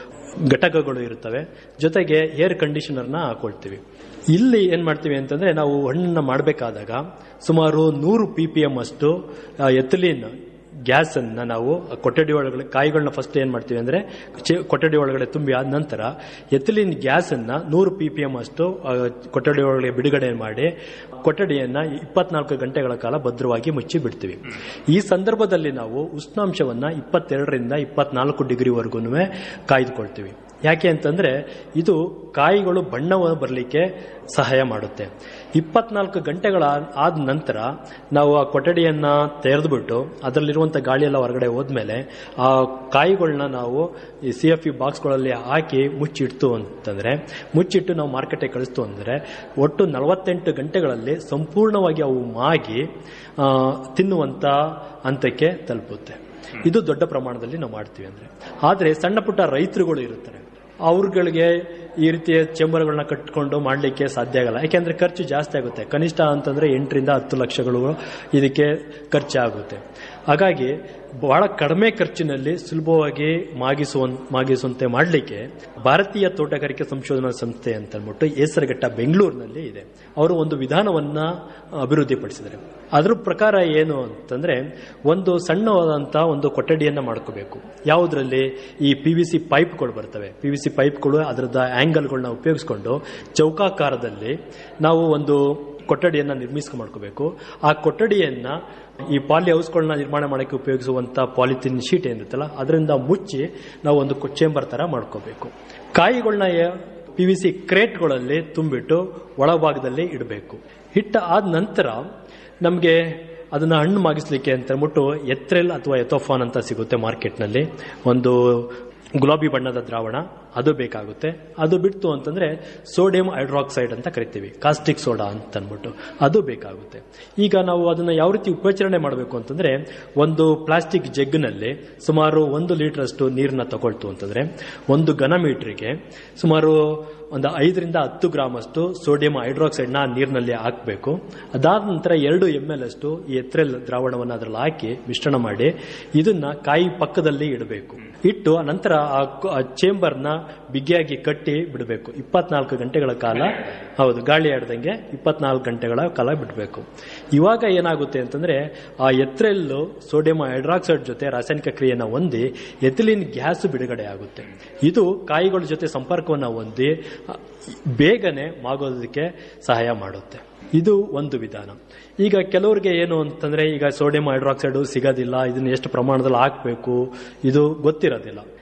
ಘಟಕಗಳು ಇರುತ್ತವೆ ಜೊತೆಗೆ ಏರ್ ಕಂಡೀಷನರ್ನ ಹಾಕೊಳ್ತೀವಿ ಇಲ್ಲಿ ಏನ್ ಮಾಡ್ತೀವಿ ಅಂತಂದ್ರೆ ನಾವು ಹಣ್ಣನ್ನ ಮಾಡಬೇಕಾದಾಗ ಸುಮಾರು ನೂರು ಪಿ ಪಿ ಎಂ ಅಷ್ಟು ಎಥಲಿನ್ ಗ್ಯಾಸ್ ಅನ್ನ ನಾವು ಕೊಠಡಿ ಒಳಗಡೆ ಕಾಯಿಗಳನ್ನ ಫಸ್ಟ್ ಏನ್ ಮಾಡ್ತೀವಿ ಅಂದ್ರೆ ಚೆ- ಕೊಠಡಿ ಒಳಗಡೆ ತುಂಬಿ ಆದ ನಂತರ ಎಥಲಿನ್ ಗ್ಯಾಸ್ ಅನ್ನ ನೂರು ಪಿ ಪಿ ಎಂ ಅಷ್ಟು ಆ, ಕೊಠಡಿ ಒಳಗಡೆ ಬಿಡುಗಡೆ ಮಾಡಿ ಕೊಠಡಿಯನ್ನ ಇಪ್ಪತ್ನಾಲ್ಕು ಗಂಟೆಗಳ ಕಾಲ ಭದ್ರವಾಗಿ ಮುಚ್ಚಿ ಬಿಡ್ತೀವಿ ಈ ಸಂದರ್ಭದಲ್ಲಿ ನಾವು ಉಷ್ಣಾಂಶವನ್ನ ಇಪ್ಪತ್ತೆರಡರಿಂದ ಇಪ್ಪತ್ನಾಲ್ಕು ಡಿಗ್ರಿವರೆಗೂ ಕಾಯ್ದುಕೊಳ್ತೀವಿ ಯಾಕೆ ಅಂತಂದ್ರೆ ಇದು ಕಾಯಿಗಳು ಬಣ್ಣವನ್ನು ಬರಲಿಕ್ಕೆ ಸಹಾಯ ಮಾಡುತ್ತೆ ಇಪ್ಪತ್ನಾಲ್ಕು ಗಂಟೆಗಳ ಆದ ನಂತರ ನಾವು ಆ ಕೊಠಡಿಯನ್ನ ತೆರೆದ್ಬಿಟ್ಟು ಅದರಲ್ಲಿರುವಂತ ಗಾಳಿ ಎಲ್ಲ ಹೊರಗಡೆ ಹೋದ್ಮೇಲೆ ಆ ಕಾಯಿಗಳನ್ನ ನಾವು ಈ ಸಿ ಎಫ್ ಇ ಬಾಕ್ಸ್ಗಳಲ್ಲಿ ಹಾಕಿ ಮುಚ್ಚಿಡ್ತು ಅಂತಂದ್ರೆ ಮುಚ್ಚಿಟ್ಟು ನಾವು ಮಾರ್ಕೆಟಿಗೆ ಕಳಿಸ್ತು ಅಂದ್ರೆ ಒಟ್ಟು ನಲವತ್ತೆಂಟು ಗಂಟೆಗಳಲ್ಲಿ ಸಂಪೂರ್ಣವಾಗಿ ಅವು ಮಾಗಿ ಆ, ತಿನ್ನುವಂತ ಹಂತಕ್ಕೆ ತಲುಪುತ್ತೆ ಇದು ದೊಡ್ಡ ಪ್ರಮಾಣದಲ್ಲಿ ನಾವು ಮಾಡ್ತೀವಿ ಅಂದ್ರೆ ಆದ್ರೆ ಸಣ್ಣ ಪುಟ್ಟ ರೈತರುಗಳು ಇರುತ್ತಾರೆ ಅವ್ರಗಳಿಗೆ ಈ ರೀತಿಯ ಚೇಂಬರ್ಗಳನ್ನ ಕಟ್ಕೊಂಡು ಮಾಡಲಿಕ್ಕೆ ಸಾಧ್ಯ ಆಗಲ್ಲ ಯಾಕೆಂದ್ರೆ ಖರ್ಚು ಜಾಸ್ತಿ ಆಗುತ್ತೆ ಕನಿಷ್ಠ ಅಂತಂದ್ರೆ ಎಂಟರಿಂದ ಹತ್ತು ಲಕ್ಷಗಳು ಇದಕ್ಕೆ ಖರ್ಚಾಗುತ್ತೆ ಹಾಗಾಗಿ ಬಹಳ ಕಡಿಮೆ ಖರ್ಚಿನಲ್ಲಿ ಸುಲಭವಾಗಿ ಮಾಗಿಸುವ ಮಾಗಿಸುವಂತೆ ಮಾಡಲಿಕ್ಕೆ ಭಾರತೀಯ ತೋಟಗಾರಿಕೆ ಸಂಶೋಧನಾ ಸಂಸ್ಥೆ ಅಂತ ಅಂದ್ಬಿಟ್ಟು ಹೆಸರುಘಟ್ಟ ಬೆಂಗಳೂರಿನಲ್ಲಿ ಇದೆ ಅವರು ಒಂದು ವಿಧಾನವನ್ನ ಅಭಿವೃದ್ಧಿಪಡಿಸಿದ್ದಾರೆ ಅದ್ರ ಪ್ರಕಾರ ಏನು ಅಂತಂದ್ರೆ ಒಂದು ಸಣ್ಣವಾದಂತಹ ಒಂದು ಕೊಠಡಿಯನ್ನ ಮಾಡ್ಕೋಬೇಕು ಯಾವುದರಲ್ಲಿ ಈ ಪಿ ವಿ ಸಿ ಪೈಪ್ಗಳು ಬರ್ತವೆ ಪಿ ವಿ ಸಿ ಪೈಪ್ಗಳು ಅದರದ ಆಂಗಲ್ಗಳನ್ನ ಉಪಯೋಗಿಸ್ಕೊಂಡು ಚೌಕಾಕಾರದಲ್ಲಿ ನಾವು ಒಂದು ಕೊಠಡಿಯನ್ನ ನಿರ್ಮಿಸ್ಕೊ ಮಾಡ್ಕೋಬೇಕು ಆ ಕೊಠಡಿಯನ್ನ ಈ ಪಾಲಿ ಹೌಸ್ಗಳನ್ನ ನಿರ್ಮಾಣ ಮಾಡಕ್ಕೆ ಉಪಯೋಗಿಸುವಂತ ಪಾಲಿಥಿನ್ ಶೀಟ್ ಏನಿರುತ್ತಲ್ಲ ಅದರಿಂದ ಮುಚ್ಚಿ ನಾವು ಒಂದು ಚೇಂಬರ್ ತರ ಮಾಡ್ಕೋಬೇಕು ಕಾಯಿಗಳನ್ನ ಪಿ ವಿ ಸಿ ಕ್ರೇಟ್ಗಳಲ್ಲಿ ತುಂಬಿಟ್ಟು ಒಳಭಾಗದಲ್ಲಿ ಇಡಬೇಕು ಹಿಟ್ಟ ಆದ ನಂತರ ನಮಗೆ ಅದನ್ನ ಹಣ್ಣು ಮಾಗಿಸ್ಲಿಕ್ಕೆ ಅಂತ ಅಂದ್ಬಿಟ್ಟು ಎತ್ರೆಲ್ ಅಥವಾ ಎಥೋಫಾನ್ ಅಂತ ಸಿಗುತ್ತೆ ಮಾರ್ಕೆಟ್ನಲ್ಲಿ ಒಂದು ಗುಲಾಬಿ ಬಣ್ಣದ ದ್ರಾವಣ ಅದು ಬೇಕಾಗುತ್ತೆ ಅದು ಬಿಡ್ತು ಅಂತಂದ್ರೆ ಸೋಡಿಯಂ ಹೈಡ್ರಾಕ್ಸೈಡ್ ಅಂತ ಕರಿತೀವಿ ಕಾಸ್ಟಿಕ್ ಸೋಡಾ ಅಂತ ಅಂದ್ಬಿಟ್ಟು ಅದು ಬೇಕಾಗುತ್ತೆ ಈಗ ನಾವು ಅದನ್ನ ಯಾವ ರೀತಿ ಉಪಚರಣೆ ಮಾಡಬೇಕು ಅಂತಂದ್ರೆ ಒಂದು ಪ್ಲಾಸ್ಟಿಕ್ ಜಗ್ನಲ್ಲಿ ಸುಮಾರು ಒಂದು ಲೀಟರ್ ಅಷ್ಟು ನೀರನ್ನ ತಗೊಳ್ತು ಅಂತಂದ್ರೆ ಒಂದು ಘನ ಮೀಟರ್ಗೆ ಸುಮಾರು ಒಂದು ಐದರಿಂದ ಹತ್ತು ಗ್ರಾಮ್ ಅಷ್ಟು ಸೋಡಿಯಂ ಹೈಡ್ರಾಕ್ಸೈಡ್ನ ನೀರಿನಲ್ಲಿ ಹಾಕಬೇಕು ಅದಾದ ನಂತರ ಎರಡು ಎಂ ಎಲ್ ಅಷ್ಟು ಈ ಎತ್ರೆಲ್ ದ್ರಾವಣವನ್ನು ಅದರಲ್ಲಿ ಹಾಕಿ ಮಿಶ್ರಣ ಮಾಡಿ ಇದನ್ನ ಕಾಯಿ ಪಕ್ಕದಲ್ಲಿ ಇಡಬೇಕು ಇಟ್ಟು ಆ ನಂತರ ಆ ಕ- ಆ ಚೇಂಬರ್ನ ಬಿಗಿಯಾಗಿ ಕಟ್ಟಿ ಬಿಡಬೇಕು ಇಪ್ಪತ್ನಾಲ್ಕು ಗಂಟೆಗಳ ಕಾಲ ಹೌದು ಗಾಳಿ ಆಡ್ದಂಗೆ ಇಪ್ಪತ್ನಾಲ್ಕು ಗಂಟೆಗಳ ಕಾಲ ಬಿಡಬೇಕು ಇವಾಗ ಏನಾಗುತ್ತೆ ಅಂತಂದ್ರೆ ಆ ಎತ್ರೆಲ್ಲು ಸೋಡಿಯಂ ಹೈಡ್ರಾಕ್ಸೈಡ್ ಜೊತೆ ರಾಸಾಯನಿಕ ಕ್ರಿಯೆಯನ್ನು ಹೊಂದಿ ಎಥಿಲಿನ್ ಗ್ಯಾಸ್ ಬಿಡುಗಡೆ ಆಗುತ್ತೆ ಇದು ಕಾಯಿಗಳ ಜೊತೆ ಸಂಪರ್ಕವನ್ನು ಹೊಂದಿ ಆ, ಬೇಗನೆ ಮಾಗೋದಕ್ಕೆ ಸಹಾಯ ಮಾಡುತ್ತೆ ಇದು ಒಂದು ವಿಧಾನ ಈಗ ಕೆಲವರಿಗೆ ಏನು ಅಂತಂದ್ರೆ ಈಗ ಸೋಡಿಯಂ ಹೈಡ್ರಾಕ್ಸೈಡ್ ಸಿಗೋದಿಲ್ಲ ಇದನ್ನ ಎಷ್ಟು ಪ್ರಮಾಣದಲ್ಲಿ ಹಾಕಬೇಕು ಇದು ಗೊತ್ತಿರೋದಿಲ್ಲ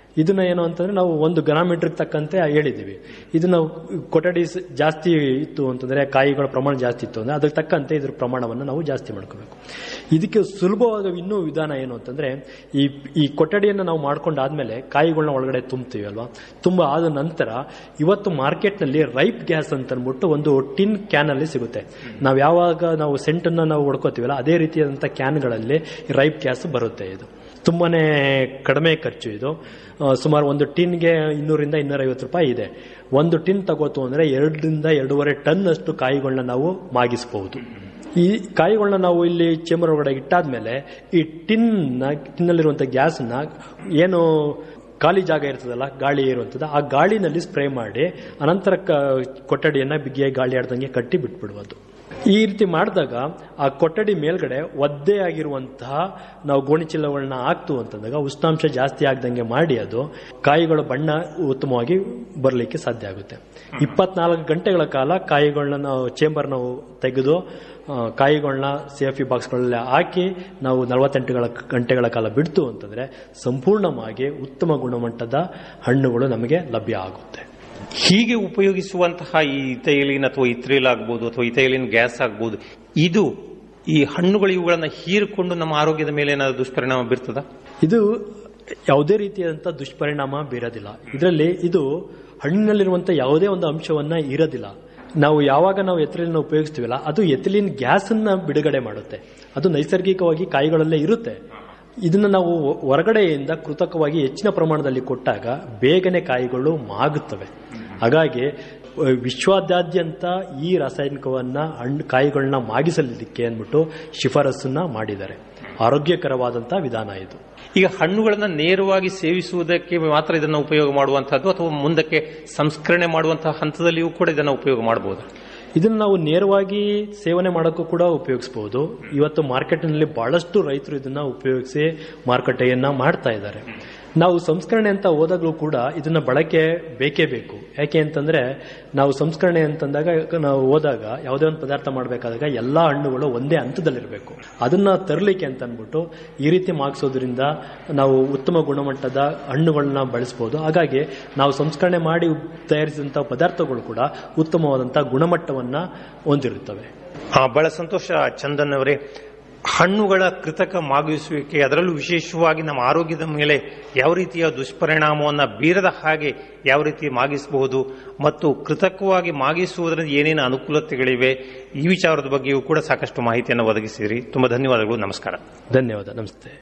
ಇದನ್ನ ಏನು ಅಂತಂದ್ರೆ ನಾವು ಒಂದು ಗ್ರಾಮೀಟರ್ ತಕ್ಕಂತೆ ಹೇಳಿದ್ದೀವಿ ಇದನ್ನ ಕೊಠಡಿ ಸ- ಜಾಸ್ತಿ ಇತ್ತು ಅಂತಂದ್ರೆ ಕಾಯಿಗಳ ಪ್ರಮಾಣ ಜಾಸ್ತಿ ಇತ್ತು ಅಂದ್ರೆ ಅದಕ್ಕೆ ತಕ್ಕಂತೆ ಇದ್ರ ಪ್ರಮಾಣವನ್ನು ನಾವು ಜಾಸ್ತಿ ಮಾಡ್ಕೋಬೇಕು ಇದಕ್ಕೆ ಸುಲಭವಾದ ಇನ್ನೂ ವಿಧಾನ ಏನು ಅಂತಂದ್ರೆ ಈ ಈ ಕೊಠಡಿಯನ್ನು ನಾವು ಮಾಡ್ಕೊಂಡಾದ್ಮೇಲೆ ಕಾಯಿಗಳನ್ನ ಒಳಗಡೆ ತುಂಬ್ತೀವಿ ಅಲ್ವಾ ತುಂಬ ಆದ ನಂತರ ಇವತ್ತು ಮಾರ್ಕೆಟ್ನಲ್ಲಿ ರೈಪ್ ಗ್ಯಾಸ್ ಅಂತ ಅಂದ್ಬಿಟ್ಟು ಒಂದು ಟಿನ್ ಕ್ಯಾನ್ ಅಲ್ಲಿ ಸಿಗುತ್ತೆ ನಾವು ಯಾವಾಗ ನಾವು ಸೆಂಟನ್ನ ನಾವು ಹೊಡ್ಕೋತೀವಲ್ಲ ಅದೇ ರೀತಿಯಾದಂಥ ಕ್ಯಾನ್ಗಳಲ್ಲಿ ರೈಪ್ ಗ್ಯಾಸ್ ಬರುತ್ತೆ ಇದು ತುಂಬಾನೇ ಕಡಿಮೆ ಖರ್ಚು ಇದು ಆ, ಸುಮಾರು ಒಂದು ಟಿನ್ಗೆ ಇನ್ನೂರಿಂದ ಇನ್ನೂರೈವತ್ತು ರೂಪಾಯಿ ಇದೆ ಒಂದು ಟಿನ್ ತಗೋತು ಅಂದ್ರೆ ಎರಡರಿಂದ ಎರಡೂವರೆ ಟನ್ ಅಷ್ಟು ಕಾಯಿಗಳನ್ನ ನಾವು ಮಾಗಿಸಬಹುದು ಈ ಕಾಯಿಗಳನ್ನ ನಾವು ಇಲ್ಲಿ ಚೇಂಬರ್ ಒಳಗಡೆ ಇಟ್ಟಾದ್ಮೇಲೆ ಈ ಟಿನ್ ಟಿನ್ನಲ್ಲಿರುವಂಥ ಗ್ಯಾಸ್ನ ಏನು ಖಾಲಿ ಜಾಗ ಇರ್ತದಲ್ಲ ಗಾಳಿ ಇರುವಂಥದ್ದು ಆ ಗಾಳಿನಲ್ಲಿ ಸ್ಪ್ರೇ ಮಾಡಿ ಅನಂತರ ಕ- ಕೊಠಡಿಯನ್ನ ಬಿಗಿಯಾಗಿ ಗಾಳಿ ಆಡ್ದಂಗೆ ಕಟ್ಟಿ ಬಿಟ್ಬಿಡುವುದು ಈ ರೀತಿ ಮಾಡಿದಾಗ ಆ ಕೊಠಡಿ ಮೇಲ್ಗಡೆ ಒದ್ದೆ ಆಗಿರುವಂತಹ ನಾವು ಗೋಣಿಚೀಲಗಳನ್ನ ಹಾಕ್ತು ಅಂತಂದಾಗ ಉಷ್ಣಾಂಶ ಜಾಸ್ತಿ ಆಗ್ದಂಗೆ ಮಾಡಿ ಅದು ಕಾಯಿಗಳ ಬಣ್ಣ ಉತ್ತಮವಾಗಿ ಬರಲಿಕ್ಕೆ ಸಾಧ್ಯ ಆಗುತ್ತೆ ಇಪ್ಪತ್ನಾಲ್ಕು ಗಂಟೆಗಳ ಕಾಲ ಕಾಯಿಗಳನ್ನ ನಾವು ಚೇಂಬರ್ ನಾವು ತೆಗೆದು ಆ, ಕಾಯಿಗಳನ್ನ ಸೇಫಿ ಬಾಕ್ಸ್ಗಳಲ್ಲಿ ಹಾಕಿ ನಾವು ನಲವತ್ತೆಂಟು ಗಂಟೆಗಳ ಕಾಲ ಬಿಡ್ತು ಅಂತಂದ್ರೆ ಸಂಪೂರ್ಣವಾಗಿ ಉತ್ತಮ ಗುಣಮಟ್ಟದ ಹಣ್ಣುಗಳು ನಮಗೆ ಲಭ್ಯ ಆಗುತ್ತೆ ಹೀಗೆ ಉಪಯೋಗಿಸುವಂತಹ ಈ ಇಥೈಲಿನ್ ಅಥವಾ ಇತ್ರಿಲ್ ಆಗ್ಬೋದು ಅಥವಾ ಇಥೈಲಿನ್ ಗ್ಯಾಸ್ ಆಗ್ಬೋದು ಇದು ಈ ಹಣ್ಣುಗಳು ಇವುಗಳನ್ನ ಹೀರಿಕೊಂಡು ನಮ್ಮ ಆರೋಗ್ಯದ ಮೇಲೆ ಏನಾದ್ರು ದುಷ್ಪರಿಣಾಮ ಬೀರ್ತದ ಇದು ಯಾವುದೇ ರೀತಿಯಾದಂಥ ದುಷ್ಪರಿಣಾಮ ಬೀರೋದಿಲ್ಲ ಇದರಲ್ಲಿ ಇದು ಹಣ್ಣಿನಲ್ಲಿರುವಂಥ ಯಾವುದೇ ಒಂದು ಅಂಶವನ್ನ ಇರೋದಿಲ್ಲ ನಾವು ಯಾವಾಗ ನಾವು ಎಥಿಲಿನ್ ಉಪಯೋಗಿಸ್ತೀವಲ್ಲ ಅದು ಎಥಿಲಿನ್ ಗ್ಯಾಸ್ ಅನ್ನ ಬಿಡುಗಡೆ ಮಾಡುತ್ತೆ ಅದು ನೈಸರ್ಗಿಕವಾಗಿ ಕಾಯಿಗಳಲ್ಲೇ ಇರುತ್ತೆ ಇದನ್ನ ನಾವು ಹೊರಗಡೆಯಿಂದ ಕೃತಕವಾಗಿ ಹೆಚ್ಚಿನ ಪ್ರಮಾಣದಲ್ಲಿ ಕೊಟ್ಟಾಗ ಬೇಗನೆ ಕಾಯಿಗಳು ಮಾಗುತ್ತವೆ ಹಾಗಾಗಿ ಅಹ್, ವಿಶ್ವಾದ್ಯಂತ ಈ ರಾಸಾಯನಿಕವನ್ನ ಹಣ್ಣು ಕಾಯಿಗಳನ್ನ ಮಾಗಿಸಲಿಕ್ಕೆ ಅಂದ್ಬಿಟ್ಟು ಶಿಫಾರಸನ್ನ ಮಾಡಿದ್ದಾರೆ ಆರೋಗ್ಯಕರವಾದಂತಹ ವಿಧಾನ ಇದು ಈಗ ಹಣ್ಣುಗಳನ್ನ ನೇರವಾಗಿ ಸೇವಿಸುವುದಕ್ಕೆ ಮಾತ್ರ ಇದನ್ನ ಉಪಯೋಗ ಮಾಡುವಂತಹದ್ದು ಅಥವಾ ಮುಂದಕ್ಕೆ ಸಂಸ್ಕರಣೆ ಮಾಡುವಂತಹ ಹಂತದಲ್ಲಿಯೂ ಕೂಡ ಇದನ್ನ ಉಪಯೋಗ ಮಾಡಬಹುದು ಇದನ್ನು ನಾವು ನೇರವಾಗಿ ಸೇವನೆ ಮಾಡೋಕ್ಕೂ ಕೂಡ ಉಪಯೋಗಿಸಬಹುದು ಇವತ್ತು ಮಾರ್ಕೆಟ್ನಲ್ಲಿ ಬಹಳಷ್ಟು ರೈತರು ಇದನ್ನ ಉಪಯೋಗಿಸಿ ಮಾರುಕಟ್ಟೆಯನ್ನ ಮಾಡ್ತಾ ಇದ್ದಾರೆ ನಾವು ಸಂಸ್ಕರಣೆ ಅಂತ ಹೋದಾಗಲೂ ಕೂಡ ಇದನ್ನ ಬಳಕೆ ಬೇಕೇ ಬೇಕು ಯಾಕೆ ಅಂತಂದ್ರೆ ನಾವು ಸಂಸ್ಕರಣೆ ಅಂತಂದಾಗ ನಾವು ಹೋದಾಗ ಯಾವುದೇ ಒಂದು ಪದಾರ್ಥ ಮಾಡಬೇಕಾದಾಗ ಎಲ್ಲಾ ಹಣ್ಣುಗಳು ಒಂದೇ ಹಂತದಲ್ಲಿರಬೇಕು ಅದನ್ನ ತರಲಿಕ್ಕೆ ಅಂತ ಅಂದ್ಬಿಟ್ಟು ಈ ರೀತಿ ಮಾಗಿಸೋದ್ರಿಂದ ನಾವು ಉತ್ತಮ ಗುಣಮಟ್ಟದ ಹಣ್ಣುಗಳನ್ನ ಬಳಸಬಹುದು ಹಾಗಾಗಿ ನಾವು ಸಂಸ್ಕರಣೆ ಮಾಡಿ ತಯಾರಿಸಿದಂತಹ ಪದಾರ್ಥಗಳು ಕೂಡ ಉತ್ತಮವಾದಂತಹ ಗುಣಮಟ್ಟವನ್ನ ಹೊಂದಿರುತ್ತವೆ ಆ, ಬಹಳ ಸಂತೋಷ ಚಂದನ್ ಅವರೇ ಹಣ್ಣುಗಳ ಕೃತಕ ಮಾಗಿಸುವಿಕೆ ಅದರಲ್ಲೂ ವಿಶೇಷವಾಗಿ ನಮ್ಮ ಆರೋಗ್ಯದ ಮೇಲೆ ಯಾವ ರೀತಿಯ ದುಷ್ಪರಿಣಾಮವನ್ನ ಬೀರದ ಹಾಗೆ ಯಾವ ರೀತಿ ಮಾಗಿಸಬಹುದು ಮತ್ತು ಕೃತಕವಾಗಿ ಮಾಗಿಸುವುದರಿಂದ ಏನೇನು ಅನುಕೂಲತೆಗಳಿವೆ ಈ ವಿಚಾರದ ಬಗ್ಗೆಯೂ ಕೂಡ ಸಾಕಷ್ಟು ಮಾಹಿತಿಯನ್ನು ಒದಗಿಸಿದ್ರಿ ತುಂಬಾ ಧನ್ಯವಾದಗಳು ನಮಸ್ಕಾರ ಧನ್ಯವಾದ ನಮಸ್ತೆ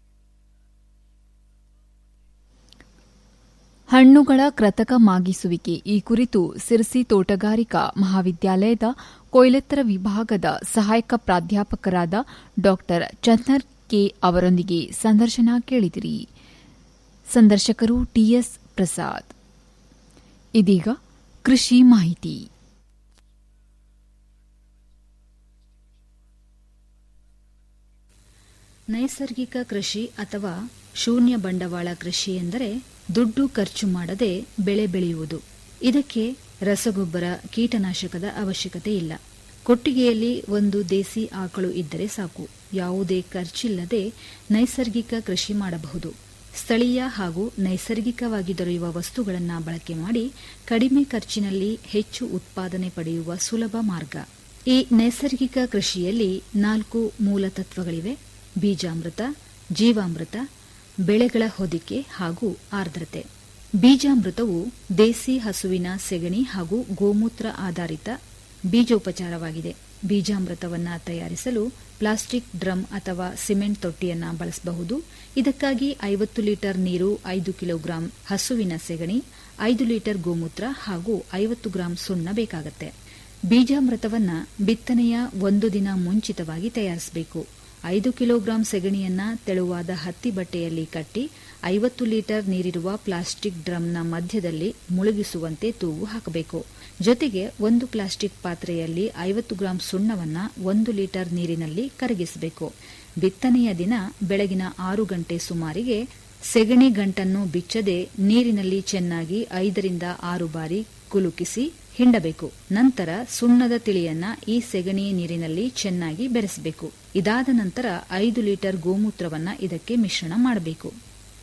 ಹಣ್ಣುಗಳ ಕೃತಕ ಮಾಗಿಸುವಿಕೆ ಈ ಕುರಿತು ಸಿರ್ಸಿ ತೋಟಗಾರಿಕಾ ಮಹಾವಿದ್ಯಾಲಯದ ಕೊಯ್ಲೆತ್ತರ ವಿಭಾಗದ ಸಹಾಯಕ ಪ್ರಾಧ್ಯಾಪಕರಾದ ಡಾ ಚಂದರ್ ಕೆ ಅವರೊಂದಿಗೆ ಸಂದರ್ಶನ ಕೇಳಿದಿರಿ ಸಂದರ್ಶಕರು ಟಿಎಸ್ ಪ್ರಸಾದ್ ಇದೀಗ ಕೃಷಿ ಮಾಹಿತಿ ನೈಸರ್ಗಿಕ ಕೃಷಿ ಅಥವಾ ಶೂನ್ಯ ಬಂಡವಾಳ ಕೃಷಿ ಎಂದರೆ ದುಡ್ಡು ಖರ್ಚು ಮಾಡದೆ ಬೆಳೆ ಬೆಳೆಯುವುದು ಇದಕ್ಕೆ ರಸಗೊಬ್ಬರ ಕೀಟನಾಶಕದ ಅವಶ್ಯಕತೆ ಇಲ್ಲ ಕೊಟ್ಟಿಗೆಯಲ್ಲಿ ಒಂದು ದೇಸಿ ಆಕಳು ಇದ್ದರೆ ಸಾಕು ಯಾವುದೇ ಖರ್ಚಿಲ್ಲದೆ ನೈಸರ್ಗಿಕ ಕೃಷಿ ಮಾಡಬಹುದು ಸ್ಥಳೀಯ ಹಾಗೂ ನೈಸರ್ಗಿಕವಾಗಿ ದೊರೆಯುವ ವಸ್ತುಗಳನ್ನು ಬಳಕೆ ಮಾಡಿ ಕಡಿಮೆ ಖರ್ಚಿನಲ್ಲಿ ಹೆಚ್ಚು ಉತ್ಪಾದನೆ ಪಡೆಯುವ ಸುಲಭ ಮಾರ್ಗ ಈ ನೈಸರ್ಗಿಕ ಕೃಷಿಯಲ್ಲಿ ನಾಲ್ಕು ಮೂಲ ತತ್ವಗಳಿವೆ ಬೀಜಾಮೃತ ಜೀವಾಮೃತ ಬೆಳೆಗಳ ಹೊದಿಕೆ ಹಾಗೂ ಆರ್ದ್ರತೆ ಬೀಜಾಮೃತವು ದೇಸಿ ಹಸುವಿನ ಸೆಗಣಿ ಹಾಗೂ ಗೋಮೂತ್ರ ಆಧಾರಿತ ಬೀಜೋಪಚಾರವಾಗಿದೆ ಬೀಜಾಮೃತವನ್ನು ತಯಾರಿಸಲು ಪ್ಲಾಸ್ಟಿಕ್ ಡ್ರಮ್ ಅಥವಾ ಸಿಮೆಂಟ್ ತೊಟ್ಟಿಯನ್ನ ಬಳಸಬಹುದು ಇದಕ್ಕಾಗಿ ಐವತ್ತು ಲೀಟರ್ ನೀರು ಐದು ಕಿಲೋಗ್ರಾಂ ಹಸುವಿನ ಸೆಗಣಿ ಐದು ಲೀಟರ್ ಗೋಮೂತ್ರ ಹಾಗೂ ಐವತ್ತು ಗ್ರಾಂ ಸುಣ್ಣ ಬೇಕಾಗುತ್ತೆ ಬೀಜಾಮೃತವನ್ನ ಬಿತ್ತನೆಯ ಒಂದು ದಿನ ಮುಂಚಿತವಾಗಿ ತಯಾರಿಸಬೇಕು ಐದು ಕಿಲೋಗ್ರಾಂ ಸೆಗಣಿಯನ್ನ ತೆಳುವಾದ ಹತ್ತಿ ಬಟ್ಟೆಯಲ್ಲಿ ಕಟ್ಟಿ ಐವತ್ತು ಲೀಟರ್ ನೀರಿರುವ ಪ್ಲಾಸ್ಟಿಕ್ ಡ್ರಮ್ನ ಮಧ್ಯದಲ್ಲಿ ಮುಳುಗಿಸುವಂತೆ ತೂಗು ಹಾಕಬೇಕು ಜೊತೆಗೆ ಒಂದು ಪ್ಲಾಸ್ಟಿಕ್ ಪಾತ್ರೆಯಲ್ಲಿ ಐವತ್ತು ಗ್ರಾಂ ಸುಣ್ಣವನ್ನ ಒಂದು ಲೀಟರ್ ನೀರಿನಲ್ಲಿ ಕರಗಿಸಬೇಕು ಬಿತ್ತನೆಯ ದಿನ ಬೆಳಗಿನ ಆರು ಗಂಟೆ ಸುಮಾರಿಗೆ ಸೆಗಣಿ ಗಂಟನ್ನು ಬಿಚ್ಚದೆ ನೀರಿನಲ್ಲಿ ಚೆನ್ನಾಗಿ ಐದರಿಂದ ಆರು ಬಾರಿ ಕುಲುಕಿಸಿ ಹಿಂಡಬೇಕು ನಂತರ ಸುಣ್ಣದ ತಿಳಿಯನ್ನ ಈ ಸೆಗಣಿ ನೀರಿನಲ್ಲಿ ಚೆನ್ನಾಗಿ ಬೆರೆಸಬೇಕು ಇದಾದ ನಂತರ ಐದು ಲೀಟರ್ ಗೋಮೂತ್ರವನ್ನ ಇದಕ್ಕೆ ಮಿಶ್ರಣ ಮಾಡಬೇಕು